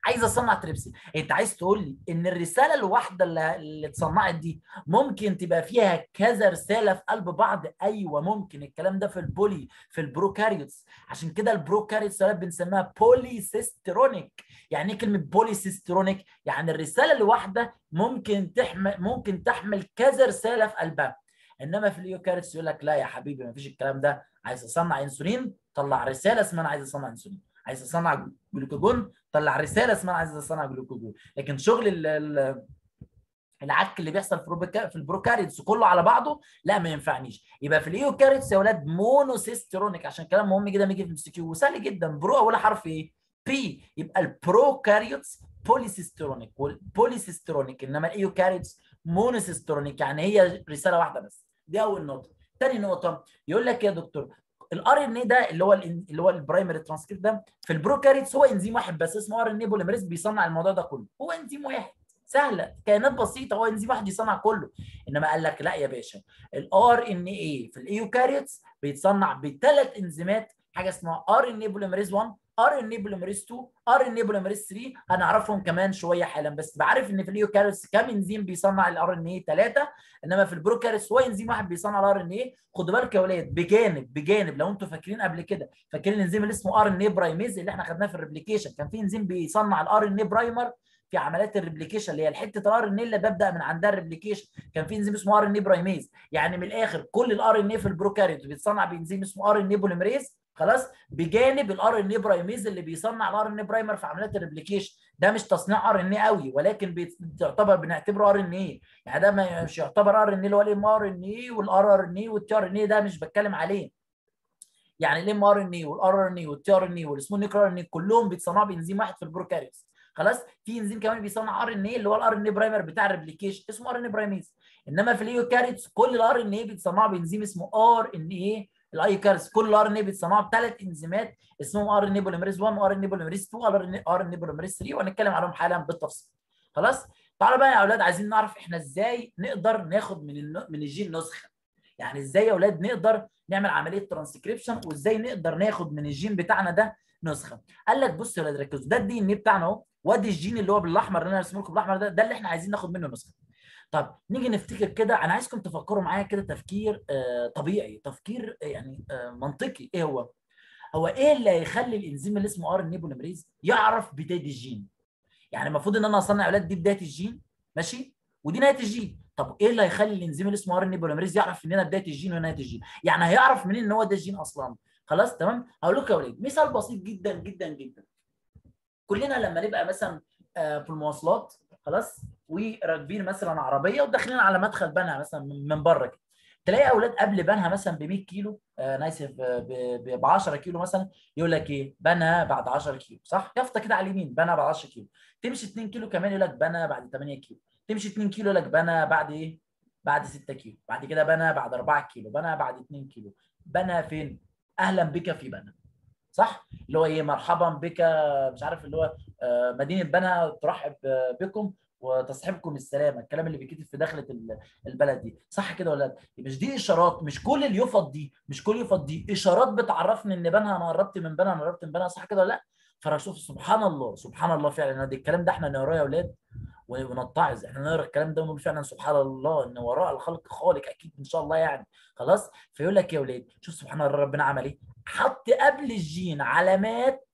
عايز اصنع تريبسين انت عايز تقول لي ان الرساله الواحده اللي, اللي اتصنعت دي ممكن تبقى فيها كذا رساله في قلب بعض ايوه ممكن الكلام ده في البولي في البروكاريوتس عشان كده البروكاريوتس بنسميها بوليسيسترونيك يعني ايه كلمه بوليسيسترونيك يعني الرساله الواحده ممكن تحمل ممكن تحمل كذا رساله في قلبها انما في الايوكاريوتس يقول لك لا يا حبيبي ما فيش الكلام ده عايز اصنع انسولين طلع رساله اسمها انا عايز اصنع انسولين عايز اصنع جلوكوجون طلع رساله اسمها عايز اصنع جلوكوجون لكن شغل ال ال العك اللي بيحصل في في البروكاريتس كله على بعضه لا ما ينفعنيش يبقى في الايوكاريتس يا اولاد مونوسيسترونيك عشان كلام مهم جدا يجي في ام سي كيو وسهل جدا برو اول حرف ايه بي يبقى البروكاريوتس بوليسيسترونيك والبوليسيسترونيك انما الايوكاريتس مونوسيسترونيك يعني هي رساله واحده بس دي اول نقطه تاني نقطه يقول لك يا دكتور الار ان اي ده اللي هو اللي هو البرايمري ترانسكريبت ده في البروكاريتس هو انزيم واحد بس اسمه ار ان اي بوليمريز بيصنع الموضوع ده كله هو انزيم واحد سهله كائنات بسيطه هو انزيم واحد يصنع كله انما قال لك لا يا باشا الار ان اي في الايوكاريوتس بيتصنع بثلاث انزيمات حاجه اسمها ار ان اي بوليمريز 1 ار ان اي بوليمريز 2 ار ان اي بوليمريز 3 هنعرفهم كمان شويه حالا بس بعرف ان في الايوكاريوتس كام انزيم بيصنع الار ان اي 3 انما في البروكاريوتس هو انزيم واحد بيصنع الار ان اي خدوا بالكم يا ولاد بجانب بجانب لو انتم فاكرين قبل كده فاكرين الانزيم اللي اسمه ار ان اي برايميز اللي احنا خدناه في الريبليكيشن كان في انزيم بيصنع الار ان اي برايمر في عمليات الريبليكيشن اللي هي الحته الار ان اللي ببدا من عندها الريبليكيشن كان في انزيم اسمه ار ان اي برايميز يعني من الاخر كل الار ان اي في البروكاريوت بيتصنع بانزيم اسمه ار ان اي بوليمريز خلاص بجانب الار ان اي برايميز اللي بيصنع الار ان اي برايمر في عمليات الريبليكيشن ده مش تصنيع ار ان اي قوي ولكن بيعتبر بنعتبره ار ان اي يعني ده مش يعتبر ار ان اي اللي هو الام ار ان اي والار ار ان اي والتي ار ان اي ده مش بتكلم عليه يعني الام ار ان اي والار ان اي والتي ار ان اي والسمونيك ار ان اي كلهم بيتصنعوا بانزيم واحد في البروكاريوتس خلاص في انزيم كمان بيصنع ار ان اي اللي هو الار ان اي برايمر بتاع الريبليكيشن اسمه ار ان اي برايميز انما في الايوكاريوتس كل الار ان اي بيتصنعوا بانزيم اسمه ار ان اي الايوكاريوتس كل الار ان اي بيتصنعوا بثلاث انزيمات اسمهم ار ان اي بوليمريز 1 وار ان اي بوليمريز 2 وار ان اي بوليمريز 3 وهنتكلم عليهم حالا بالتفصيل خلاص تعالوا بقى يا اولاد عايزين نعرف احنا ازاي نقدر ناخد من من الجين نسخه يعني ازاي يا اولاد نقدر نعمل عمليه ترانسكريبشن وازاي نقدر ناخد من الجين بتاعنا ده نسخه قال لك بصوا يا ولاد ركزوا ده الدي ان اي بتاعنا اهو وادي الجين اللي هو بالاحمر اللي انا رسمه لكم بالاحمر ده ده اللي احنا عايزين ناخد منه نسخه طب نيجي نفتكر كده انا عايزكم تفكروا معايا كده تفكير آه طبيعي تفكير يعني آه منطقي ايه هو هو ايه اللي هيخلي الانزيم اللي اسمه ار ان بوليمريز يعرف بدايه الجين يعني المفروض ان انا اصنع اولاد دي بدايه الجين ماشي ودي نهايه الجين طب ايه اللي هيخلي الانزيم اللي اسمه ار ان بوليمريز يعرف ان انا بدايه الجين ونهايه الجين يعني هيعرف منين ان هو ده الجين اصلا خلاص تمام هقول لكم يا اولاد مثال بسيط جدا جدا جدا كلنا لما نبقى مثلا في المواصلات خلاص وراكبين مثلا عربيه وداخلين على مدخل بنها مثلا من بره كده تلاقي اولاد قبل بنها مثلا ب 100 كيلو آه انا اسف ب 10 كيلو مثلا يقول لك ايه بنها بعد 10 كيلو صح يافطه كده على اليمين بنها بعد 10 كيلو تمشي 2 كيلو كمان يقول لك بنها بعد 8 كيلو تمشي 2 كيلو يقول لك بنها بعد ايه بعد 6 كيلو بعد كده بنها بعد 4 كيلو بنها بعد 2 كيلو بنها فين اهلا بك في بنها صح اللي هو ايه مرحبا بك مش عارف اللي هو مدينه بنها ترحب بكم وتصحبكم السلامه الكلام اللي بيتكتب في دخله البلد دي صح كده ولا لا مش دي اشارات مش كل اليفط دي مش كل اليفط دي اشارات بتعرفني ان بنها انا قربت من بنها انا قربت من بنها صح كده ولا لا فانا اشوف سبحان الله سبحان الله فعلا ده الكلام ده احنا نقراه يا اولاد ونتعظ احنا نقرا الكلام ده ونقول فعلا سبحان الله ان وراء الخلق خالق اكيد ان شاء الله يعني خلاص فيقول لك يا ولاد شوف سبحان الله ربنا عمل ايه حط قبل الجين علامات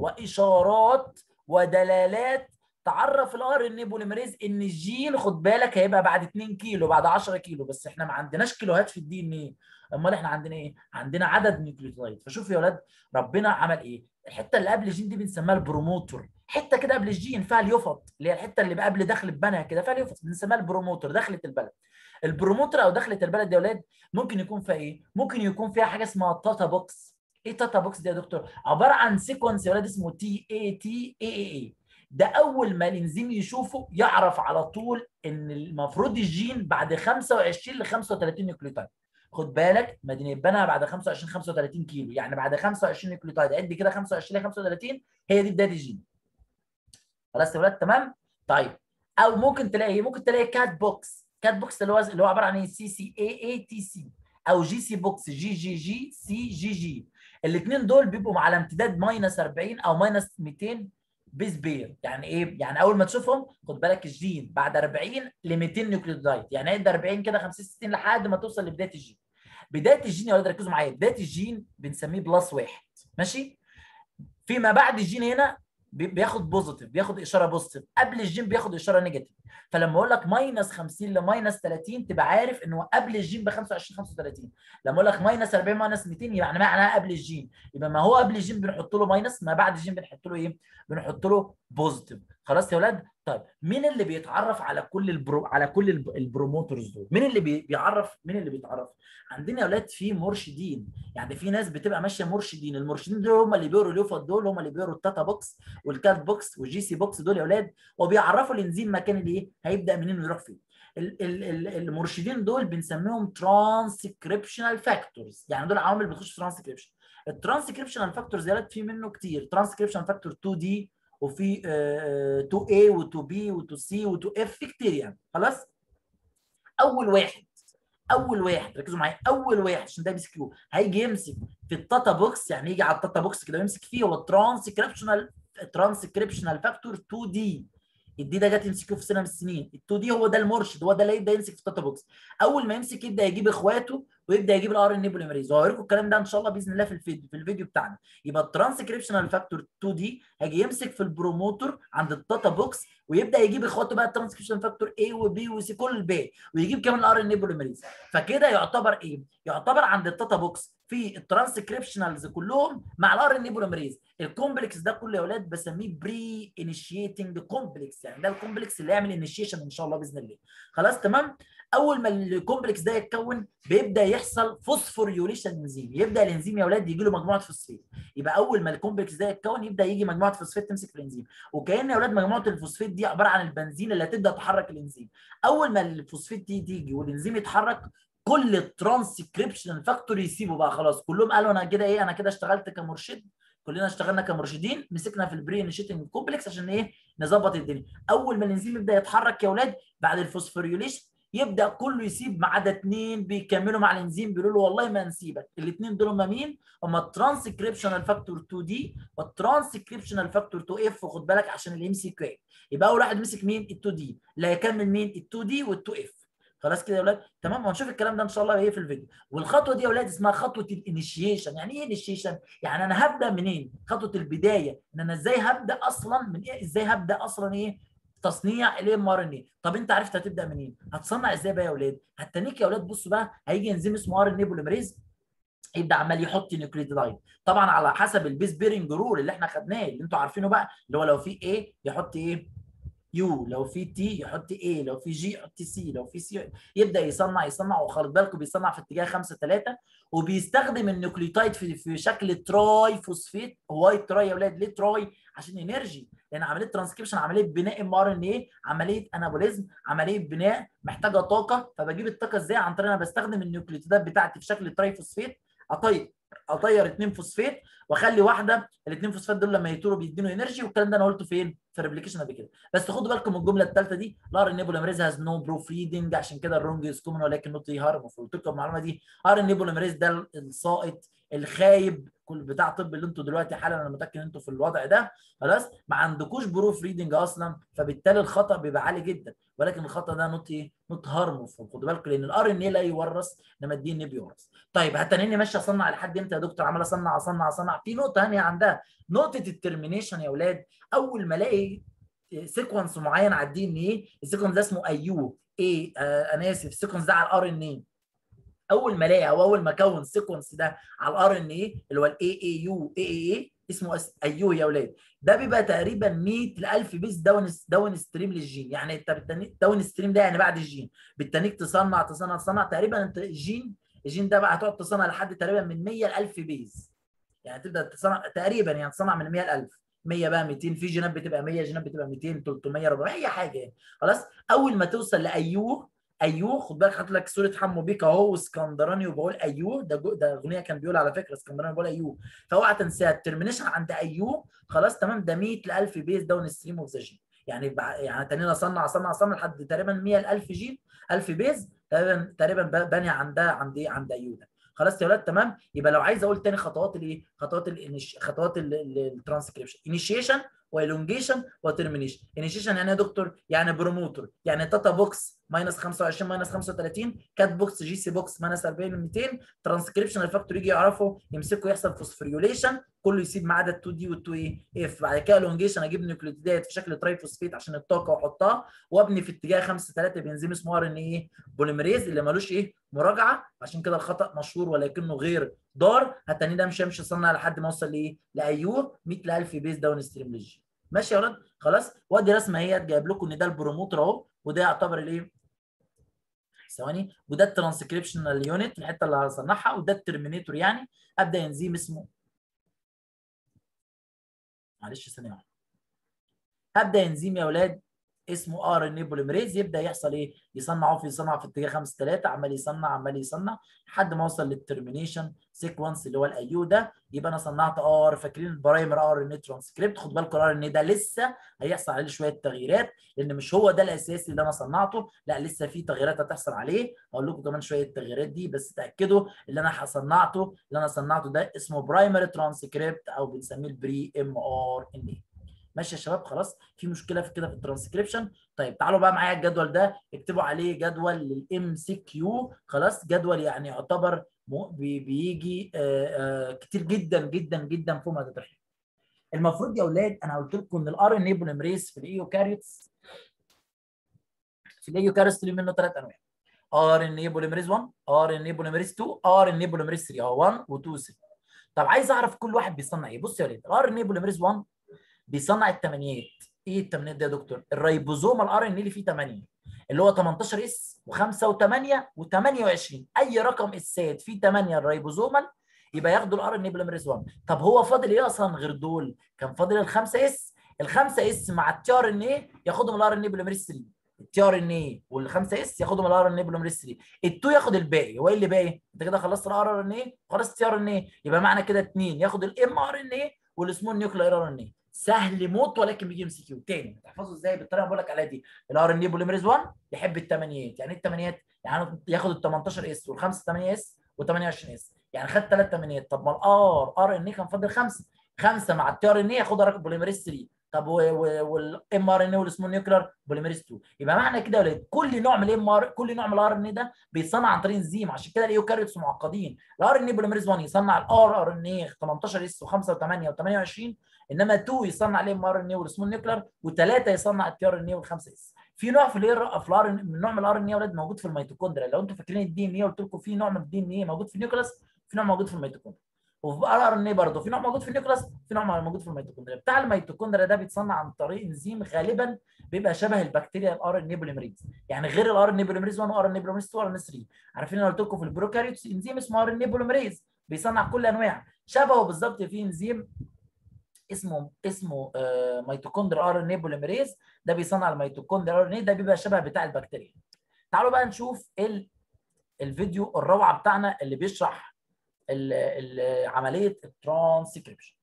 واشارات ودلالات تعرف الار ان بوليمريز ان الجين خد بالك هيبقى بعد 2 كيلو بعد 10 كيلو بس احنا ما عندناش كيلوهات في الدي ان ايه امال احنا عندنا ايه عندنا عدد نيوكليوتايد فشوف يا ولاد ربنا عمل ايه الحته اللي قبل الجين دي بنسميها البروموتور حته كده قبل الجين فيها اليفط اللي هي الحته اللي قبل دخل بنها كده فيها اليفط بنسميها البروموتور دخلة البلد البروموتور او دخلة البلد دي يا ولاد ممكن يكون فيها ايه ممكن يكون فيها حاجه اسمها تاتا بوكس ايه تاتا بوكس دي يا دكتور عباره عن سيكونس يا ولاد اسمه تي اي تي اي اي اي ده اول ما الانزيم يشوفه يعرف على طول ان المفروض الجين بعد 25 ل 35 نيوكليوتايد خد بالك مدينه بنها بعد 25 35 كيلو يعني بعد 25 نيوكليوتايد عد كده 25 ل 35 هي دي بدايه الجين خلاص يا ولاد تمام طيب او ممكن تلاقي ممكن تلاقي كات بوكس كات بوكس اللي هو اللي هو عباره عن ايه سي سي اي اي تي سي او جي سي بوكس جي جي جي سي جي جي الاثنين دول بيبقوا على امتداد ماينس 40 او ماينس 200 بيز بير يعني ايه يعني اول ما تشوفهم خد بالك الجين بعد 40 ل 200 نيوكليوتايد يعني هيبدا 40 كده 50 60 لحد ما توصل لبدايه الجين بدايه الجين يا ولاد ركزوا معايا بدايه الجين بنسميه بلس واحد ماشي فيما بعد الجين هنا بياخد بوزيتيف بياخد اشاره بوزيتيف قبل الجين بياخد اشاره نيجاتيف فلما اقول لك ماينس 50 لماينس 30 تبقى عارف ان هو قبل الجين ب 25 35 لما اقول لك ماينس 40 ماينس 200 يعني معناها قبل الجين يبقى ما هو قبل الجين بنحط له ماينس ما بعد الجين بنحط له ايه بنحط له بوزيتيف خلاص يا ولاد طيب مين اللي بيتعرف على كل البرو... على كل البروموترز دول مين اللي بي... بيعرف مين اللي بيتعرف عندنا يا ولاد في مرشدين يعني في ناس بتبقى ماشيه مرشدين المرشدين دول هم اللي بيقروا اليوفا دول هم اللي بيقروا التاتا بوكس والكات بوكس والجي سي بوكس دول يا ولاد وبيعرفوا الانزيم مكان الايه هيبدا منين ويروح فين المرشدين دول بنسميهم ترانسكريبشنال فاكتورز يعني دول عوامل بتخش في ترانسكريبشن الترانسكريبشنال فاكتورز يا في منه كتير ترانسكريبشن فاكتور 2 دي وفي 2A و2B و2C و2F في كتير يعني خلاص اول واحد اول واحد ركزوا معايا اول واحد عشان ده بي كيو هيجي يمسك في التاتا بوكس يعني يجي على التاتا بوكس كده ويمسك فيه هو الترانسكريبشنال ترانسكريبشنال فاكتور 2 دي الدي ده جت يمسكه في سنه من السنين ال2 دي هو ده المرشد هو ده اللي يبدا يمسك في التاتا بوكس اول ما يمسك يبدا يجيب اخواته ويبدا يجيب الار ان بوليمريز وهوريكم الكلام ده ان شاء الله باذن الله في الفيديو في الفيديو بتاعنا يبقى الترانسكريبشنال فاكتور 2 دي هيجي يمسك في البروموتور عند التاتا بوكس ويبدا يجيب اخواته بقى الترانسكريبشن فاكتور A وبي وسي كل الباقي ويجيب كمان الار ان بوليمريز فكده يعتبر ايه؟ يعتبر عند التاتا بوكس في الترانسكريبشنالز كلهم مع الار ان بوليمريز الكومبلكس ده كله يا اولاد بسميه بري انيشيتنج كومبلكس يعني ده الكومبلكس اللي يعمل انيشيشن ان شاء الله باذن الله خلاص تمام اول ما الكومبلكس ده يتكون بيبدا يحصل فوسفوريوليشن انزيم يبدا الانزيم يا اولاد يجي له مجموعه فوسفيت يبقى اول ما الكومبلكس ده يتكون يبدا يجي مجموعه فوسفيت تمسك في الانزيم وكان يا اولاد مجموعه الفوسفيت دي عباره عن البنزين اللي هتبدا تحرك الانزيم اول ما الفوسفيت دي تيجي والانزيم يتحرك كل الترانسكريبشن فاكتور يسيبوا بقى خلاص كلهم قالوا انا كده ايه انا كده اشتغلت كمرشد كلنا اشتغلنا كمرشدين مسكنا في البري انيشيتنج كومبلكس عشان ايه نظبط الدنيا اول ما الانزيم يبدا يتحرك يا اولاد بعد الفوسفوريوليشن يبدا كله يسيب ما عدا اثنين بيكملوا مع الانزيم بيقولوا له والله ما نسيبك الاثنين دول هم مين هم الترانسكريبشنال فاكتور 2 دي والترانسكريبشنال فاكتور 2 اف وخد بالك عشان الام سي كيو يبقى اول واحد مسك مين ال 2 دي اللي هيكمل مين ال 2 دي وال 2 اف خلاص كده يا اولاد تمام وهنشوف الكلام ده ان شاء الله ايه في الفيديو والخطوه دي يا اولاد اسمها خطوه الانيشيشن يعني ايه انيشيشن يعني انا هبدا منين خطوه البدايه ان انا ازاي هبدا اصلا من ايه ازاي هبدا اصلا ايه تصنيع الام ار ان اي طب انت عرفت هتبدا منين هتصنع ازاي بقى يا اولاد هتنيك يا اولاد بصوا بقى هيجي انزيم اسمه ار ان اي بوليمريز يبدا عمال يحط نيوكليوتيدايد طبعا على حسب البيس بيرنج رول اللي احنا خدناه اللي انتوا عارفينه بقى اللي هو لو في ايه يحط ايه يو لو في تي يحط ايه لو في جي يحط سي لو في سي يبدا يصنع يصنع وخلي بالكم بيصنع في اتجاه 5 3 وبيستخدم النيوكليوتايد في في شكل تراي فوسفيت واي تراي يا اولاد ليه تراي عشان انرجي لان عمليه ترانسكريبشن عمليه بناء ام ار ان ايه عمليه انابوليزم عمليه بناء محتاجه طاقه فبجيب الطاقه ازاي عن طريق انا بستخدم النيوكليوتيدات بتاعتي في شكل تراي فوسفيت اطير اطير اثنين فوسفيت واخلي واحده الاثنين فوسفات دول لما يطيروا بيدينوا انرجي والكلام ده انا قلته فين؟ في الريبليكيشن قبل كده بس خدوا بالكم من الجمله الثالثه دي لار النيبولاميريز هاز نو بروف ريدنج عشان كده الرونج از كومن ولكن نوت هارمفul قلت لكم المعلومه دي ار النيبولاميريز ده السائط الخايب كل بتاع طب اللي انتوا دلوقتي حالا انا متاكد ان انتوا في الوضع ده خلاص ما عندكوش بروف ريدنج اصلا فبالتالي الخطا بيبقى عالي جدا ولكن الخطا ده نوت ايه نوت هارمفul خدوا بالكم لان الار ان اي لا يورث انما الدي ان بيورث طيب هتنيني ماشي اصنع لحد امتى يا دكتور عمال اصنع اصنع اصنع في نقطه ثانيه عندها نقطه الترمينيشن يا اولاد اول ما الاقي سيكونس معين على الدي ان ايه السيكونس ده اسمه ايو ايه آه انا اسف السيكونس ده على الار ان ايه اول ما الاقي او اول ما اكون السيكونس ده على الار ان ايه اللي هو الاي اي يو اي اي اي اسمه ايو يا اولاد ده بيبقى تقريبا 100 ل 1000 بيس داون داون ستريم للجين يعني انت بالتانيك داون ستريم ده يعني بعد الجين بالتانيك تصنع تصنع تصنع تقريبا انت الجين الجين ده بقى هتقعد تصنع لحد تقريبا من 100 ل 1000 بيز يعني تبدا تصنع تقريبا يعني تصنع من 100 ل 1000 100 بقى 200 في جينات بتبقى 100 جينات بتبقى 200 300 400 اي حاجه يعني خلاص اول ما توصل لايوه ايوه خد بالك حاطط لك صوره حمو بيك اهو واسكندراني وبقول ايوه ده ده اغنيه كان بيقول على فكره اسكندراني بقول ايوه فاوعى تنساها الترمينيشن عند ايوه خلاص تمام ده 100 ل 1000 بيز داون ستريم اوف ذا جين يعني يعني تاني اصنع اصنع اصنع لحد تقريبا 100 ل 1000 جين 1000 بيز تقريبا تقريبا باني عندها عند ايه عند ايوه ده خلاص يا ولاد تمام يبقى لو عايز اقول تاني خطوات الايه خطوات ال خطوات الترانسكريبشن انيشيشن والونجيشن وترمينيشن انيشيشن يعني ايه يا دكتور يعني بروموتور يعني تاتا بوكس ماينس 25 ماينس 35 كات بوكس جي سي بوكس ماينس 40 200 ترانسكريبشن الفاكتور يجي يعرفه يمسكه يحصل فوسفوريوليشن كله يسيب ما عدا ال 2 دي وال 2 ايه اف بعد كده الونجيشن اجيب نيوكليوتيدات في شكل ترايفوسفيت عشان الطاقه واحطها وابني في اتجاه 5 3 بنزيم اسمه ار ان ايه بوليمريز اللي ملوش ايه مراجعه عشان كده الخطا مشهور ولكنه غير ضار التاني ده مش هيمشي صنع لحد ما اوصل لايه لايوه 100000 بيز داون ستريم للجي ماشي يا ولاد خلاص وادي رسمه اهي جايب لكم ان ده البروموتر اهو وده يعتبر الايه ثواني وده الترانسكريبشنال يونت الحته اللي هصنعها وده الترمينيتور يعني ابدا انزيم اسمه معلش ثانيه واحده هبدا انزيم يا اولاد اسمه ار ان اي بوليمريز يبدا يحصل ايه؟ يصنع في يصنع في اتجاه 5 3 عمال يصنع عمال يصنع لحد ما اوصل للترمينيشن سيكونس اللي هو الايو ده يبقى انا صنعت ار فاكرين البرايمر ار ان اي ترانسكريبت خد بالكم الار ان اي ده لسه هيحصل عليه شويه تغييرات لان مش هو ده الاساسي اللي انا صنعته لا لسه في تغييرات هتحصل عليه هقول لكم كمان شويه التغييرات دي بس تاكدوا اللي انا صنعته اللي انا صنعته ده اسمه برايمري ترانسكريبت او بنسميه البري ام ار ان اي ماشي يا شباب خلاص في مشكله في كده في الترانسكريبشن طيب تعالوا بقى معايا الجدول ده اكتبوا عليه جدول للام سي كيو خلاص جدول يعني يعتبر بي بيجي آآ آآ كتير جدا جدا جدا فوق ما تتخيل المفروض يا اولاد انا قلت لكم ان الار ان اي بوليمريز في الايوكاريوتس في الايوكاريوتس منه ثلاث انواع ار ان اي بوليمريز 1 ار ان اي بوليمريز 2 ار ان اي بوليمريز 3 اه 1 و2 3 طب عايز اعرف كل واحد بيصنع ايه بص يا ولاد الار ان اي بوليمريز 1 بيصنع الثمانيات ايه الثمانيات ده يا دكتور الريبوزوم الار ان اللي فيه 8 اللي هو 18 اس و5 و8 و28 اي رقم اسات فيه 8 الريبوزومال يبقى ياخدوا الار ان بوليمريز 1 طب هو فاضل ايه اصلا غير دول كان فاضل الخمسه اس الخمسه اس مع التي ار ان ايه ياخدهم الار ان بوليمريز 3 التي ار ان ايه والخمسه اس ياخدهم الار ان بوليمريز 3 التو ياخد الباقي هو ايه اللي باقي انت كده خلصت الار ان ايه خلاص التي ار ان ايه يبقى معنى كده اثنين ياخد الام ار ان ايه والسمول نيوكلير ار ان ايه سهل موت ولكن بيجي ام سي كيو تاني تحفظه ازاي بالطريقه اللي بقول لك عليها دي الار ان اي بوليمريز 1 يحب الثمانيات يعني ايه الثمانيات يعني ياخد ال 18 اس وال 5 8 اس و28 اس يعني خد ثلاث ثمانيات طب ما الار ار ان اي كان فاضل خمسه خمسه مع التي ار ان اي ياخدها بوليمريز 3 طب والام ار ان اي والسمول نيوكلير بوليمريز 2 يبقى معنى كده يا ولاد كل نوع من الام ار كل نوع من الار ان اي ده بيتصنع عن طريق انزيم عشان كده الايوكاريوتس معقدين الار ان اي بوليمريز 1 يصنع الار ار ان اي 18 اس و5 و8 و28 انما 2 يصنع الام ار ان اي والسمول نيوكلير و3 يصنع التي ار ان اي وال5 اس في نوع في الاير في الار من نوع من الار ان اي يا ولاد موجود في الميتوكوندريا لو انتم فاكرين الدي ان اي قلت لكم في نوع من الدي ان اي موجود في النيوكلاس في نوع موجود في الميتوكوندريا وفي الار ان اي برضه في نوع موجود في النيوكلاس في نوع موجود في الميتوكوندريا بتاع الميتوكوندريا ده بيتصنع عن طريق انزيم غالبا بيبقى شبه البكتيريا الار ان اي بوليمريز يعني غير الار ان اي بوليمريز 1 وار ان اي بوليمريز 2 وار ان 3 عارفين انا قلت لكم في البروكاريوتس انزيم اسمه ار ان اي بوليمريز بيصنع كل انواع شبهه بالظبط في انزيم اسمه اسمه آه ميتوكوندريا ار ان اي بوليمريز ده بيصنع الميتوكوندريا ار ان اي ده بيبقى شبه بتاع البكتيريا تعالوا بقى نشوف ال الفيديو الروعه بتاعنا اللي بيشرح ال ال عمليه الترانسكريبشن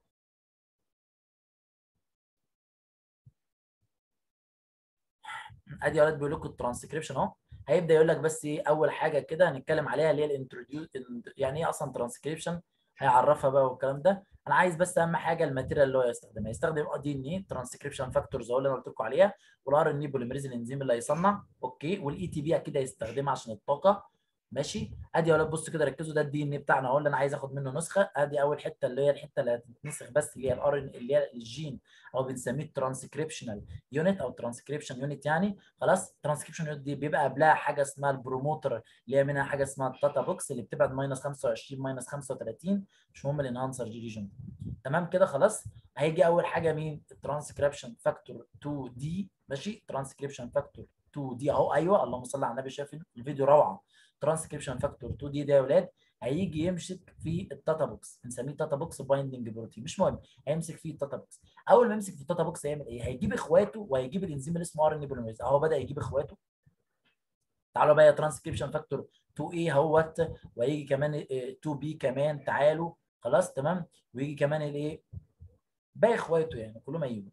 ادي يا ولاد بيقول لكم الترانسكريبشن اهو هيبدا يقول لك بس ايه اول حاجه كده هنتكلم عليها اللي هي الانتروديوس يعني ايه اصلا ترانسكريبشن هيعرفها بقى والكلام ده انا عايز بس اهم حاجه الماتيريال اللي هو يستخدمها يستخدم دي ان اي ترانسكريبشن فاكتورز اللي انا قلت لكم عليها والار ان اي بوليمريز الانزيم اللي هيصنع اوكي والاي تي بي اكيد هيستخدمها عشان الطاقه ماشي ادي يا ولاد بصوا كده ركزوا ده الدي ان اي بتاعنا اهو اللي انا عايز اخد منه نسخه ادي اول حته اللي هي الحته اللي هتتنسخ بس اللي هي الار اللي هي الجين او بنسميه الترانسكريبشنال يونت او ترانسكريبشن يونت يعني خلاص الترانسكريبشن يونت دي بيبقى قبلها حاجه اسمها البروموتر اللي هي منها حاجه اسمها التاتا بوكس اللي بتبعد ماينس 25 ماينس 35 مش مهم الانهانسر جي ريجن تمام كده خلاص هيجي اول حاجه مين الترانسكريبشن فاكتور 2 دي ماشي ترانسكريبشن فاكتور 2 دي اهو ايوه اللهم صل على النبي شايف الفيديو روعه ترانسكريبشن فاكتور 2 دي ده يا ولاد هيجي يمسك في التاتا بوكس بنسميه تاتا بوكس بايندنج بروتين مش مهم هيمسك فيه التاتا بوكس اول ما يمسك في التاتا بوكس هيعمل ايه هيجيب اخواته وهيجيب الانزيم اللي اسمه ار ان بوليمريز اهو بدا يجيب اخواته تعالوا بقى يا ترانسكريبشن فاكتور 2 ايه اهوت وهيجي كمان 2 بي كمان تعالوا خلاص تمام ويجي كمان الايه باقي اخواته يعني كلهم هيجوا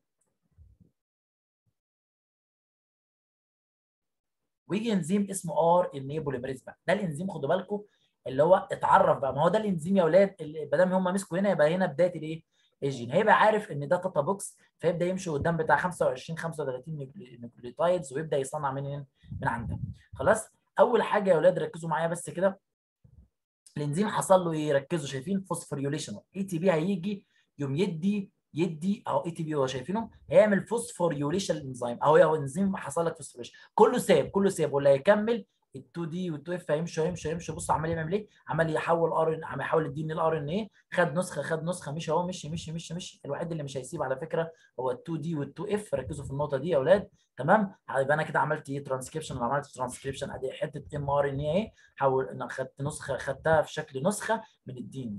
ويجي انزيم اسمه ار ان اي بوليمريز بقى ده الانزيم خدوا بالكم اللي هو اتعرف بقى ما هو ده الانزيم يا اولاد اللي ما دام هم مسكوا هنا يبقى هنا بدايه الايه اي جين هيبقى عارف ان ده تاتا بوكس فيبدا يمشي قدام بتاع 25 35 نيوكليوتايدز ويبدا يصنع من من عندها خلاص اول حاجه يا اولاد ركزوا معايا بس كده الانزيم حصل له ايه ركزوا شايفين فوسفوريوليشن اي تي بي هيجي يوم يدي يدي اهو اي تي بي هو شايفينه هيعمل فوسفوريوليشن انزيم اهو يا انزيم حصل لك فوسفوريوليشن كله ساب كله ساب واللي هيكمل ال2 دي وال2 اف هيمشوا هيمشوا هيمشوا بص عمال يعمل ايه؟ عمال يحول ار ان عمال يحول الدي ان الار ان ايه؟ خد نسخه خد نسخه مشي اهو مشي مشي مشي مشي الوحيد اللي مش هيسيب على فكره هو ال2 دي وال2 اف ركزوا في النقطه دي يا اولاد تمام؟ يبقى انا كده عملت ايه؟ ترانسكريبشن انا عملت ترانسكريبشن ادي حته ام ار ان ايه؟ حول انا خدت نسخه خدتها في شكل نسخه من الدي ان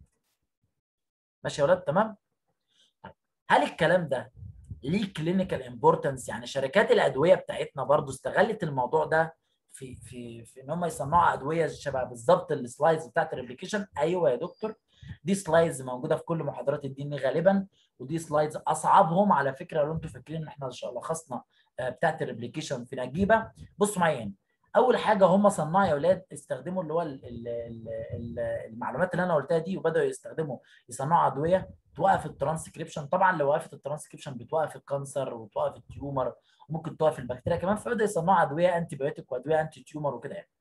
ماشي يا اولاد تمام؟ هل الكلام ده ليه كلينيكال امبورتنس يعني شركات الادويه بتاعتنا برضو استغلت الموضوع ده في في في ان هم يصنعوا ادويه شبه بالظبط السلايدز بتاعت الريبليكيشن ايوه يا دكتور دي سلايدز موجوده في كل محاضرات الدين غالبا ودي سلايدز اصعبهم على فكره لو انتم فاكرين ان احنا لخصنا بتاعت الريبليكيشن في نجيبه بصوا معايا هنا اول حاجه هم صناع يا اولاد استخدموا اللي هو ال ال ال المعلومات اللي انا قلتها دي وبداوا يستخدموا يصنعوا ادويه توقف الترانسكريبشن طبعا لو وقفت الترانسكريبشن بتوقف الكانسر وتوقف التيومر وممكن توقف البكتيريا كمان فبدا يصنعوا ادويه انتي بايوتيك وادويه انتي تيومر وكده يعني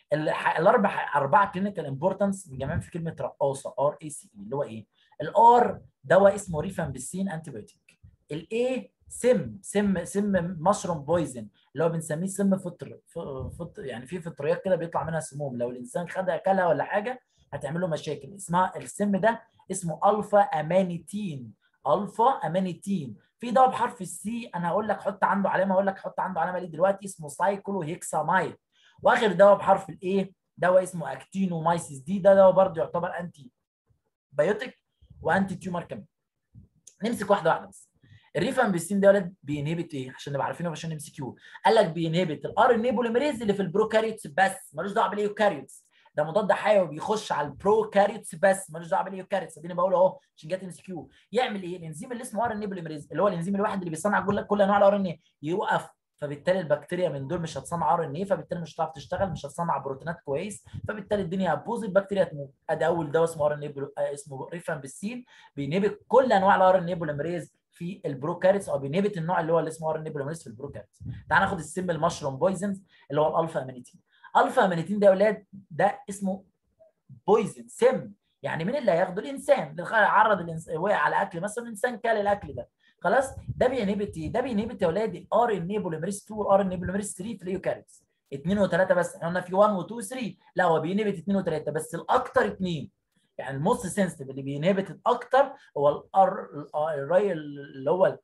الاربع اربعه كلينيكال امبورتنس مجمعين في كلمه رقاصه ار اي سي اللي هو ايه؟ الار دواء اسمه ريفامبيسين انتي بايوتيك الاي سم سم سم مشروم بويزن اللي هو بنسميه سم فطر فطر يعني في فطريات كده بيطلع منها سموم لو الانسان خدها اكلها ولا حاجه هتعمل له مشاكل اسمها السم ده اسمه الفا امانيتين الفا امانيتين في دواء بحرف السي انا هقول لك حط عنده علامه هقول لك حط عنده علامه ليه دلوقتي اسمه سايكلو هيكسامايد واخر دواء بحرف الايه دواء اسمه اكتينومايسيس دي ده دواء برضه يعتبر انتي بايوتيك وانتي تيومر كمان نمسك واحده واحده بس الريفامبيسين ده ولد بينهبت ايه عشان نبقى عارفينه عشان ام سي كيو قال لك بينهبت الار ان اي بوليميريز اللي في البروكاريوتس بس ملوش دعوه بالايوكاريوتس ده مضاد حيوي بيخش على البروكاريوتس بس ملوش دعوه بالايوكاريوتس اديني بقول اهو عشان جت ام سي كيو يعمل ايه الانزيم اللي اسمه ار ان اي بوليميريز اللي هو الانزيم الواحد اللي بيصنع كل كل انواع الار ان اي يوقف فبالتالي البكتيريا من دول مش هتصنع ار ان اي فبالتالي مش هتعرف تشتغل مش هتصنع بروتينات كويس فبالتالي الدنيا هتبوظ البكتيريا تموت ادي اول دواء اسمه ار ان اي اسمه ريفامبيسين بينهبت كل انواع الار ان اي بوليميريز في البروكاريتس او بينهبت النوع اللي هو اللي اسمه ار ان اي بوليميريز في البروكاريتس تعال ناخد السم المشروم بويزنز اللي هو الالفا امانيتين الفا امانيتين ده يا اولاد ده اسمه بويزن سم يعني مين اللي هياخده الانسان عرض الانسان وقع على اكل مثلا الانسان كل الاكل ده خلاص ده بينهبت ايه؟ ده بينهبت يا اولاد الار ان اي بوليميريز 2 والار ان اي بوليميريز 3 في الايوكاريتس 2 و3 بس احنا قلنا في 1 و2 و3 لا هو بينهبت 2 و3 بس الاكثر 2 يعني الموست سنسيتيف اللي بينهبت الاكثر هو الار الراي اللي هو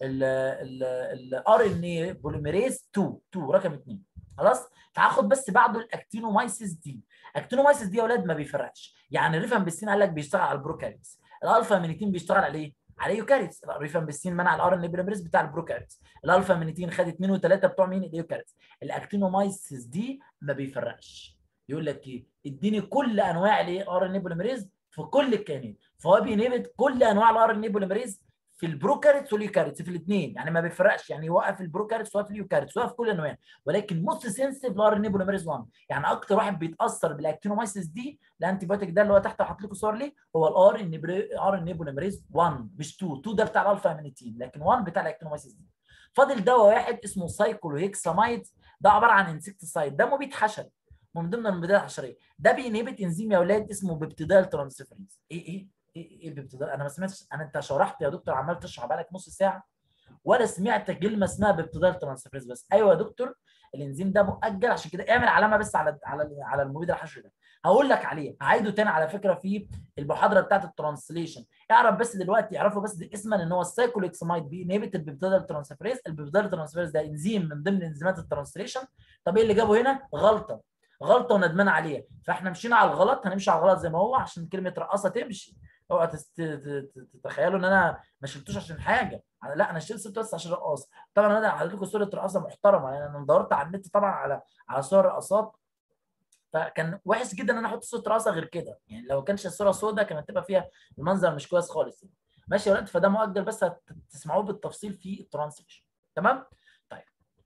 الار ان اي بوليميريز 2 2 رقم 2 خلاص فهاخد بس بعده الاكتينومايسيس دي الاكتينومايسيس دي يا اولاد ما بيفرقش يعني الريفامبيسين قال لك بيشتغل على البروكاريتس الالفا مينيتين بيشتغل على ايه؟ على ايوكاريتس الريفامبيسين منع الار ان اي بوليميريز بتاع البروكاريتس الالفا مينيتين خد 2 و3 بتوع مين؟ الايوكاريتس الاكتينومايسيس دي ما بيفرقش يقول لك ايه؟ اديني كل انواع الايه ار ان اي بوليميريز في كل الكائنات فهو بينهبت كل انواع الار ان اي بوليميريز في البروكاريتس واليوكاريتس في الاثنين يعني ما بيفرقش يعني يوقف البروكاريتس ويوقف اليوكاريتس ويوقف كل الانواع ولكن موست سنسيتيف لار ان بوليميريز 1 يعني اكتر واحد بيتاثر بالاكتينومايسيس دي الانتي بايوتيك ده اللي هو تحت حاطط لكم صور ليه هو الار ان ار ان بوليميريز 1 مش 2 2 ده بتاع الالفا امينيتين لكن 1 بتاع الاكتينومايسيس دي فاضل دواء واحد اسمه سايكلوهيكسامايد ده عباره عن انسكتسايد ده مبيد حشري من ضمن المبيدات الحشريه ده بينهبت انزيم يا اولاد اسمه بيبتيدال ترانسفيريز ايه ايه ايه البيبتيدال انا ما سمعتش انا انت شرحت يا دكتور عمال تشرح بقالك نص ساعه ولا سمعت كلمه اسمها بيبتيدال ترانسفيريز بس ايوه يا دكتور الانزيم ده مؤجل عشان كده اعمل علامه بس على على على المبيد الحشري ده هقول لك عليه هعيده تاني على فكره في المحاضره بتاعت الترانسليشن اعرف بس دلوقتي اعرفوا بس اسما ان هو السايكوليكسمايد بينهبت البيبتيدال ترانسفيريز البيبتيدال ترانسفيريز ده انزيم من ضمن انزيمات الترانسليشن طب ايه اللي جابه هنا غلطه غلطه وندمان عليها فاحنا مشينا على الغلط هنمشي على الغلط زي ما هو عشان كلمه رقاصه تمشي اوعى تتخيلوا ان انا ما شلتوش عشان حاجه لا انا شلت سبته بس عشان رقاصه طبعا انا هحط لكم صوره رقاصه محترمه يعني انا دورت على النت طبعا على على صور رقاصات فكان وحش جدا ان انا احط صوره رقاصه غير كده يعني لو كانش الصوره سوداء كانت تبقى فيها المنظر مش كويس خالص يعني. ماشي يا ولاد فده مؤجل بس هتسمعوه بالتفصيل في الترانسليشن تمام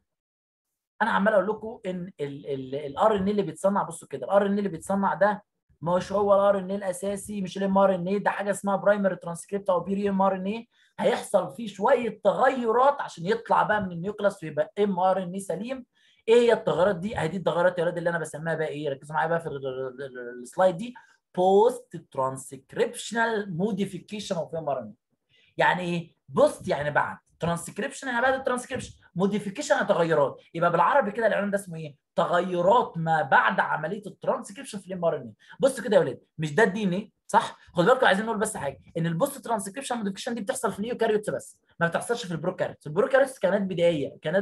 انا عمال اقول لكم ان الار ان اللي بيتصنع بصوا كده الار ان اللي بيتصنع ده مش هو الار ان اي الاساسي مش الام ار ان اي ده حاجه اسمها برايمري ترانسكريبت او بيري ام ار ان اي هيحصل فيه شويه تغيرات عشان يطلع بقى من النيوكلاس ويبقى ام ار ان اي سليم ايه هي التغيرات دي؟ هي دي التغيرات يا ولاد اللي انا بسميها بقى ايه؟ ركزوا معايا بقى في السلايد دي بوست ترانسكريبشنال موديفيكيشن اوف ام ار ان يعني ايه؟ بوست يعني بعد ترانسكريبشن يعني بعد الترانسكريبشن موديفيكيشن يعني تغيرات يبقى بالعربي كده العنوان ده اسمه ايه؟ تغيرات ما بعد عمليه الترانسكريبشن في الام ار ان اي بصوا كده يا ولاد مش ده الدي ان ايه صح خد بالكم عايزين نقول بس حاجه ان البوست ترانسكريبشن موديفيكيشن دي بتحصل في اليوكاريوتس بس ما بتحصلش في البروكاريوتس البروكاريوتس كانت بدائيه كانت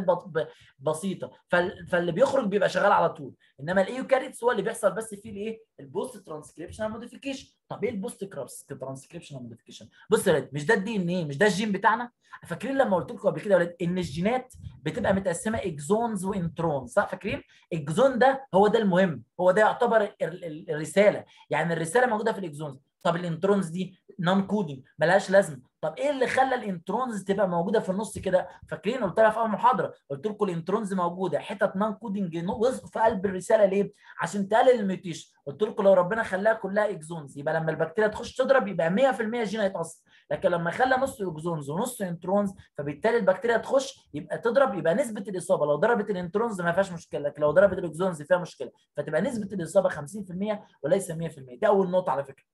بسيطه فاللي بيخرج بيبقى شغال على طول انما الايوكاريوتس هو اللي بيحصل بس فيه الايه البوست ترانسكريبشن موديفيكيشن طب ايه البوست ترانسكريبشن موديفيكيشن بص يا ولاد مش ده الدي ان ايه مش ده الجين بتاعنا فاكرين لما قلت لكم قبل كده يا ولاد ان الجينات بتبقى متقسمه اكزونز وانترونز صح فاكرين الجزون ده هو ده المهم هو ده يعتبر الرساله يعني الرساله موجوده في الاكزونز طب الانترونز دي نون كودنج ملهاش لازمه طب ايه اللي خلى الانترونز تبقى موجوده في النص كده فاكرين قلت لها في اول محاضره قلت لكم الانترونز موجوده حتت نون كودنج في قلب الرساله ليه عشان تقلل الميوتيشن قلت لكم لو ربنا خلاها كلها اكزونز يبقى لما البكتيريا تخش تضرب يبقى 100% الجين هيتاثر لكن لما خلى نص اكزونز ونص انترونز فبالتالي البكتيريا تخش يبقى تضرب يبقى نسبه الاصابه لو ضربت الانترونز ما فيهاش مشكله لكن لو ضربت الاكزونز فيها مشكله فتبقى نسبه الاصابه 50% وليس 100% دي اول نقطه على فكره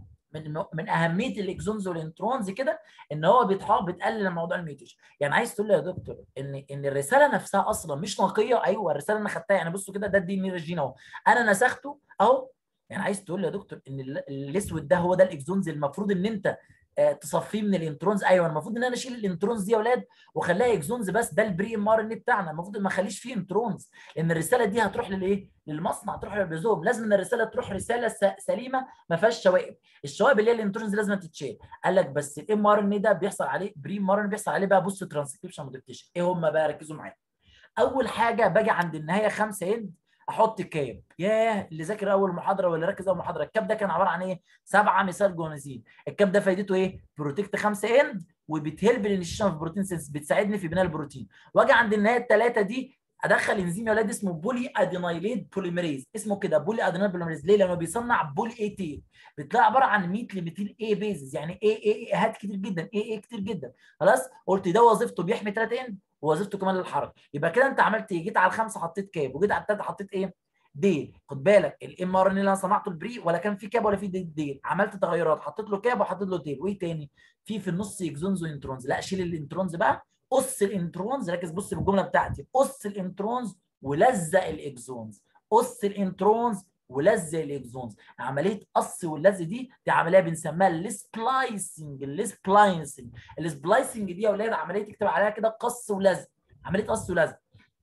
من من اهميه الاكزونز والانترونز كده ان هو بيتحاول بتقلل موضوع الميوتيشن يعني عايز تقول لي يا دكتور ان ان الرساله نفسها اصلا مش نقيه ايوه الرساله انا خدتها يعني بصوا كده ده الدي ان جين اهو انا نسخته اهو يعني عايز تقول لي يا دكتور ان الاسود ده هو ده الاكزونز المفروض ان انت تصفيه من الانترونز ايوه المفروض ان انا اشيل الانترونز دي يا اولاد واخليها اكزونز بس ده البري ام ار ان بتاعنا المفروض ما اخليش فيه انترونز لان الرساله دي هتروح للايه؟ للمصنع تروح للريزوم لازم ان الرساله تروح رساله سليمه ما فيهاش شوائب الشوائب اللي هي الانترونز لازم تتشيل قال لك بس الام ار ان ده بيحصل عليه بري ام ار ان بيحصل عليه بقى بص ترانسكريبشن موديفيكيشن ايه هم بقى ركزوا معايا اول حاجه باجي عند النهايه 5 اند احط كاب ياه اللي ذاكر اول محاضره واللي ركز اول محاضره الكاب ده كان عباره عن ايه سبعه مثال جونازين الكاب ده فايدته ايه بروتكت 5 اند وبتهلب الانيشيشن في بروتين سينس بتساعدني في بناء البروتين واجي عند النهايه الثلاثه دي ادخل انزيم يا اولاد اسمه بولي ادينايليد بوليميريز اسمه كده بولي ادينايليد بوليميريز ليه لما بيصنع بولي اي تي بتلاقي عباره عن 100 ل 200 اي بيزز يعني اي اي هات كتير جدا اي اي كتير جدا خلاص قلت ده وظيفته بيحمي 3 اند ووظيفته كمان للحركه يبقى كده انت عملت ايه جيت على الخمسه حطيت كاب وجيت على الثلاثه حطيت ايه ديل خد بالك الام ار ان اللي انا صنعته البري ولا كان في كاب ولا في ديل, ديل. عملت تغيرات حطيت له كاب وحطيت له ديل وايه تاني في في النص اكزونز وانترونز لا شيل الانترونز بقى قص الانترونز ركز بص في الجمله بتاعتي قص الانترونز ولزق الاكزونز قص الانترونز ولزق الاكزونز عمليه قص واللزق دي دي عمليه بنسميها السبلايسنج السبلايسنج السبلايسنج دي يا اولاد عمليه تكتب عليها كده قص ولزق عمليه قص ولزق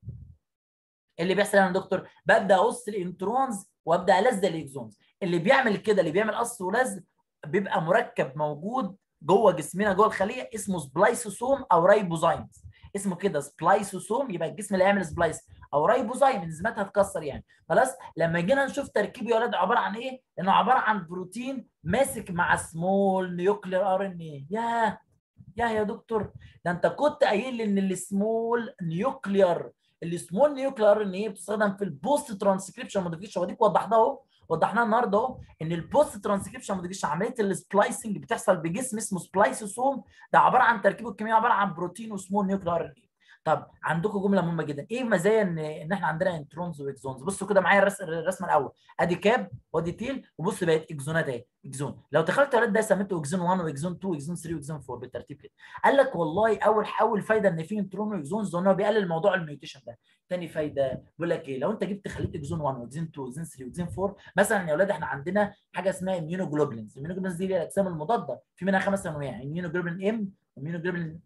اللي بيحصل يا دكتور ببدا اقص الانترونز وابدا الزق الاكزونز اللي بيعمل كده اللي بيعمل قص ولزق بيبقى مركب موجود جوه جسمنا جوه الخليه اسمه سبلايسوسوم او رايبوزايمز اسمه كده سبلايسوسوم يبقى الجسم اللي هيعمل سبلايس او رايبوزايم انزيمات هتكسر يعني خلاص لما جينا نشوف تركيبه يا ولاد عباره عن ايه؟ انه عباره عن بروتين ماسك مع سمول نيوكلير ار ان ايه ياه يا يا دكتور ده انت كنت قايل لي ان السمول نيوكلير السمول نيوكلير ان ايه بتستخدم في البوست ترانسكريبشن موديفيكيشن وديك وضحناها اهو وضحناها النهارده اهو ان البوست ترانسكريبشن موديفيكيشن عمليه السبلايسنج بتحصل بجسم اسمه سبلايسوسوم ده عباره عن تركيبه الكيميائي عباره عن بروتين وسمول نيوكلير ار ان ايه طب عندكم جمله مهمه جدا ايه مزايا ان ان احنا عندنا انترونز واكزونز بصوا كده معايا الرسم الرسمه الاول ادي كاب وادي تيل وبص بقت اكزونات اهي اكزون لو دخلت الولاد ده سميته اكزون 1 واكزون 2 واكزون 3 واكزون 4 بالترتيب كده قال لك والله اول اول فايده ان في انترون واكزونز ان هو بيقلل موضوع الميوتيشن ده تاني فايده بيقول لك ايه لو انت جبت خليت اكزون 1 واكزون 2 واكزون 3 واكزون 4 مثلا يا اولاد احنا عندنا حاجه اسمها اميونوجلوبولينز الاميونوجلوبولينز دي الاجسام المضاده في منها خمس انواع اميونوجلوبولين ام اميونوجلوبولين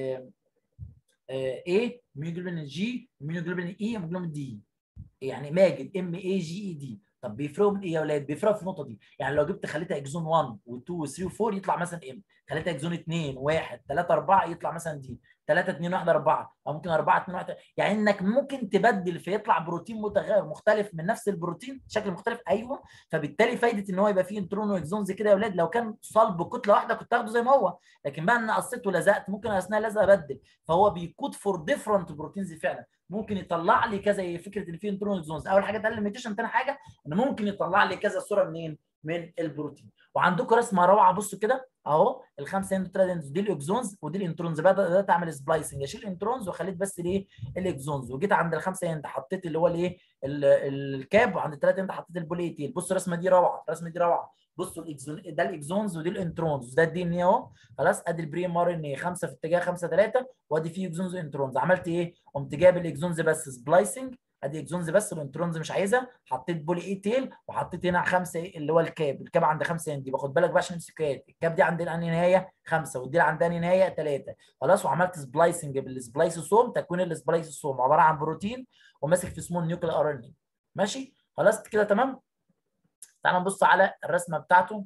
ايه اميونوجلوبولين جي اميونوجلوبولين اي اميونوجلوبولين دي يعني ماجد ام اي جي اي دي طب بيفرقوا من ايه يا اولاد بيفرقوا في النقطه دي يعني لو جبت خليتها اكزون 1 و2 و3 و4 يطلع مثلا ام خليتها اكزون 2 1 3 4 يطلع مثلا دي 3 2 1 4 او ممكن 4 2 1 يعني انك ممكن تبدل فيطلع بروتين متغير مختلف من نفس البروتين شكل مختلف ايوه فبالتالي فايده ان هو يبقى فيه انترون واكزونز كده يا اولاد لو كان صلب كتله واحده كنت اخده زي ما هو لكن بقى ان قصيت ولزقت ممكن اثناء اللزقه ابدل فهو بيكود فور ديفرنت بروتينز فعلا ممكن يطلع لي كذا فكره ان في انترون واكزونز اول حاجه ده الليميتيشن ثاني حاجه ان ممكن يطلع لي كذا صوره منين من البروتين وعندكم رسمه روعه بصوا كده اهو الخمسه اندوترادنز دي الاكزونز ودي الانترونز بدات اعمل سبلايسنج اشيل الانترونز وخليت بس الايه الاكزونز وجيت عند الخمسه اند حطيت اللي هو الايه الكاب وعند الثلاثه اند حطيت البوليتيل بصوا الرسمه دي روعه الرسمه دي روعه بصوا الاكزون ده الاكزونز ودي الانترونز ده الدي ان ايه اهو خلاص ادي البريم ار ان ايه 5 في اتجاه 5 3 وادي فيه اكزونز وانترونز عملت ايه؟ قمت جايب الاكزونز بس سبلايسنج ادي اكزونز بس والانترونز مش عايزها حطيت بولي اي تيل وحطيت هنا خمسه ايه اللي هو الكاب الكاب عند خمسه دي باخد بالك بقى عشان امسكات الكاب دي عند انهي نهايه خمسه ودي عند انهي نهايه ثلاثه خلاص وعملت سبلايسنج بالسبلايسوسوم تكوين السبلايسوسوم عباره عن بروتين وماسك في سمول نيوكلير ار ان ماشي خلاص كده تمام تعالوا نبص على الرسمه بتاعته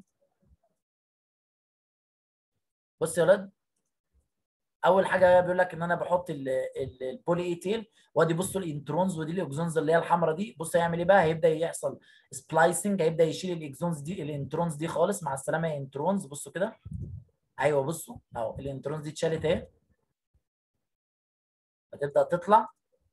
بص يا ولاد اول حاجه بيقول لك ان انا بحط البولي ايتيل وادي بصوا الانترونز ودي الاكزونز اللي هي الحمراء دي بص هيعمل ايه بقى هيبدا يحصل سبلايسنج هيبدا يشيل الاكزونز دي الانترونز دي خالص مع السلامه يا انترونز بصوا كده ايوه بصوا اهو الانترونز دي اتشالت اهي هتبدا تطلع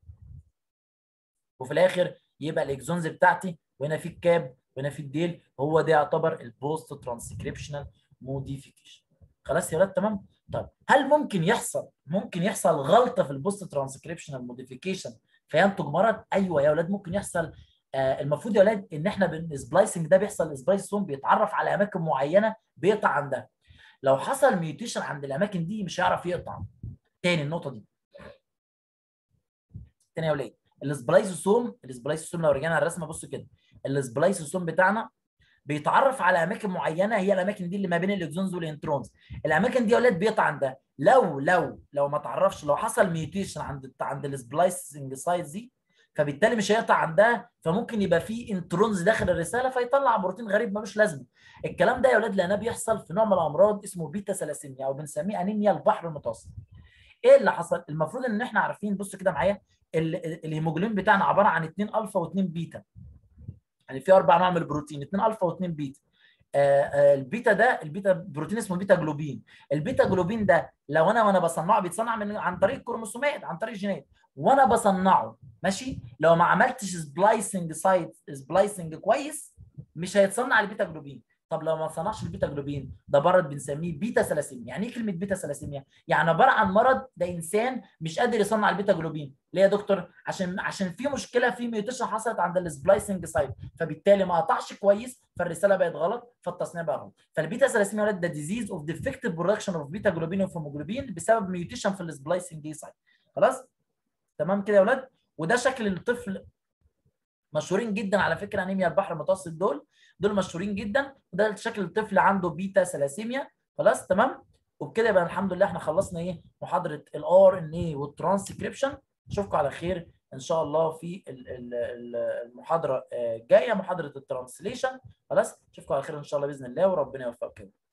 وفي الاخر يبقى الاكزونز بتاعتي وهنا في الكاب وهنا في الديل هو ده يعتبر البوست ترانسكريبشنال موديفيكيشن خلاص يا ولاد تمام طيب هل ممكن يحصل ممكن يحصل غلطه في البوست ترانسكريبشنال موديفيكيشن فينتج مرض ايوه يا اولاد ممكن يحصل آه المفروض يا اولاد ان احنا بالسبلايسنج ده بيحصل السبلايسوم بيتعرف على اماكن معينه بيقطع عندها لو حصل ميوتيشن عند الاماكن دي مش هيعرف يقطع تاني النقطه دي تاني يا اولاد السبلايسوسوم السبلايسوسوم لو رجعنا على الرسمه بصوا كده السبلايسوسوم بتاعنا بيتعرف على اماكن معينه هي الاماكن دي اللي ما بين الاكزونز والانترونز الاماكن دي يا اولاد بيقطع عندها لو لو لو ما تعرفش لو حصل ميوتيشن عند عند السبلايسنج سايتس دي فبالتالي مش هيقطع عندها فممكن يبقى في انترونز داخل الرساله فيطلع بروتين غريب ملوش لازمه الكلام ده يا اولاد لانه بيحصل في نوع من الامراض اسمه بيتا ثلاسيميا او بنسميه انيميا البحر المتوسط ايه اللي حصل المفروض ان احنا عارفين بصوا كده معايا الهيموجلوبين بتاعنا عباره عن 2 الفا و2 بيتا يعني في اربع انواع من البروتين 2 الفا و2 بيتا آآ آآ البيتا ده البيتا بروتين اسمه بيتا جلوبين البيتا جلوبين ده لو انا وانا بصنعه بيتصنع من عن طريق الكروموسومات عن طريق الجينات وانا بصنعه ماشي لو ما عملتش سبلايسنج سايت سبلايسنج كويس مش هيتصنع البيتا جلوبين طب لو ما صنعش البيتا جلوبين ده مرض بنسميه بيتا ثلاسيميا يعني ايه كلمه بيتا ثلاسيميا يعني عباره عن مرض ده انسان مش قادر يصنع البيتا جلوبين ليه يا دكتور عشان عشان في مشكله في ميوتيشن حصلت عند السبلايسنج سايت فبالتالي ما قطعش كويس فالرساله بقت غلط فالتصنيع بقى غلط فالبيتا ثلاسيميا ولاد ده ديزيز اوف ديفكتيف برودكشن اوف بيتا جلوبين وفيموجلوبين بسبب ميوتيشن في السبلايسنج دي سايت خلاص تمام كده يا ولاد وده شكل الطفل مشهورين جدا على فكره انيميا البحر المتوسط دول دول مشهورين جدا وده شكل الطفل عنده بيتا ثلاسيميا خلاص تمام وبكده يبقى الحمد لله احنا خلصنا ايه محاضره الار ان اي والترانسكريبشن اشوفكم على خير ان شاء الله في المحاضره الجايه محاضره الترانسليشن خلاص اشوفكم على خير ان شاء الله باذن الله وربنا يوفقكم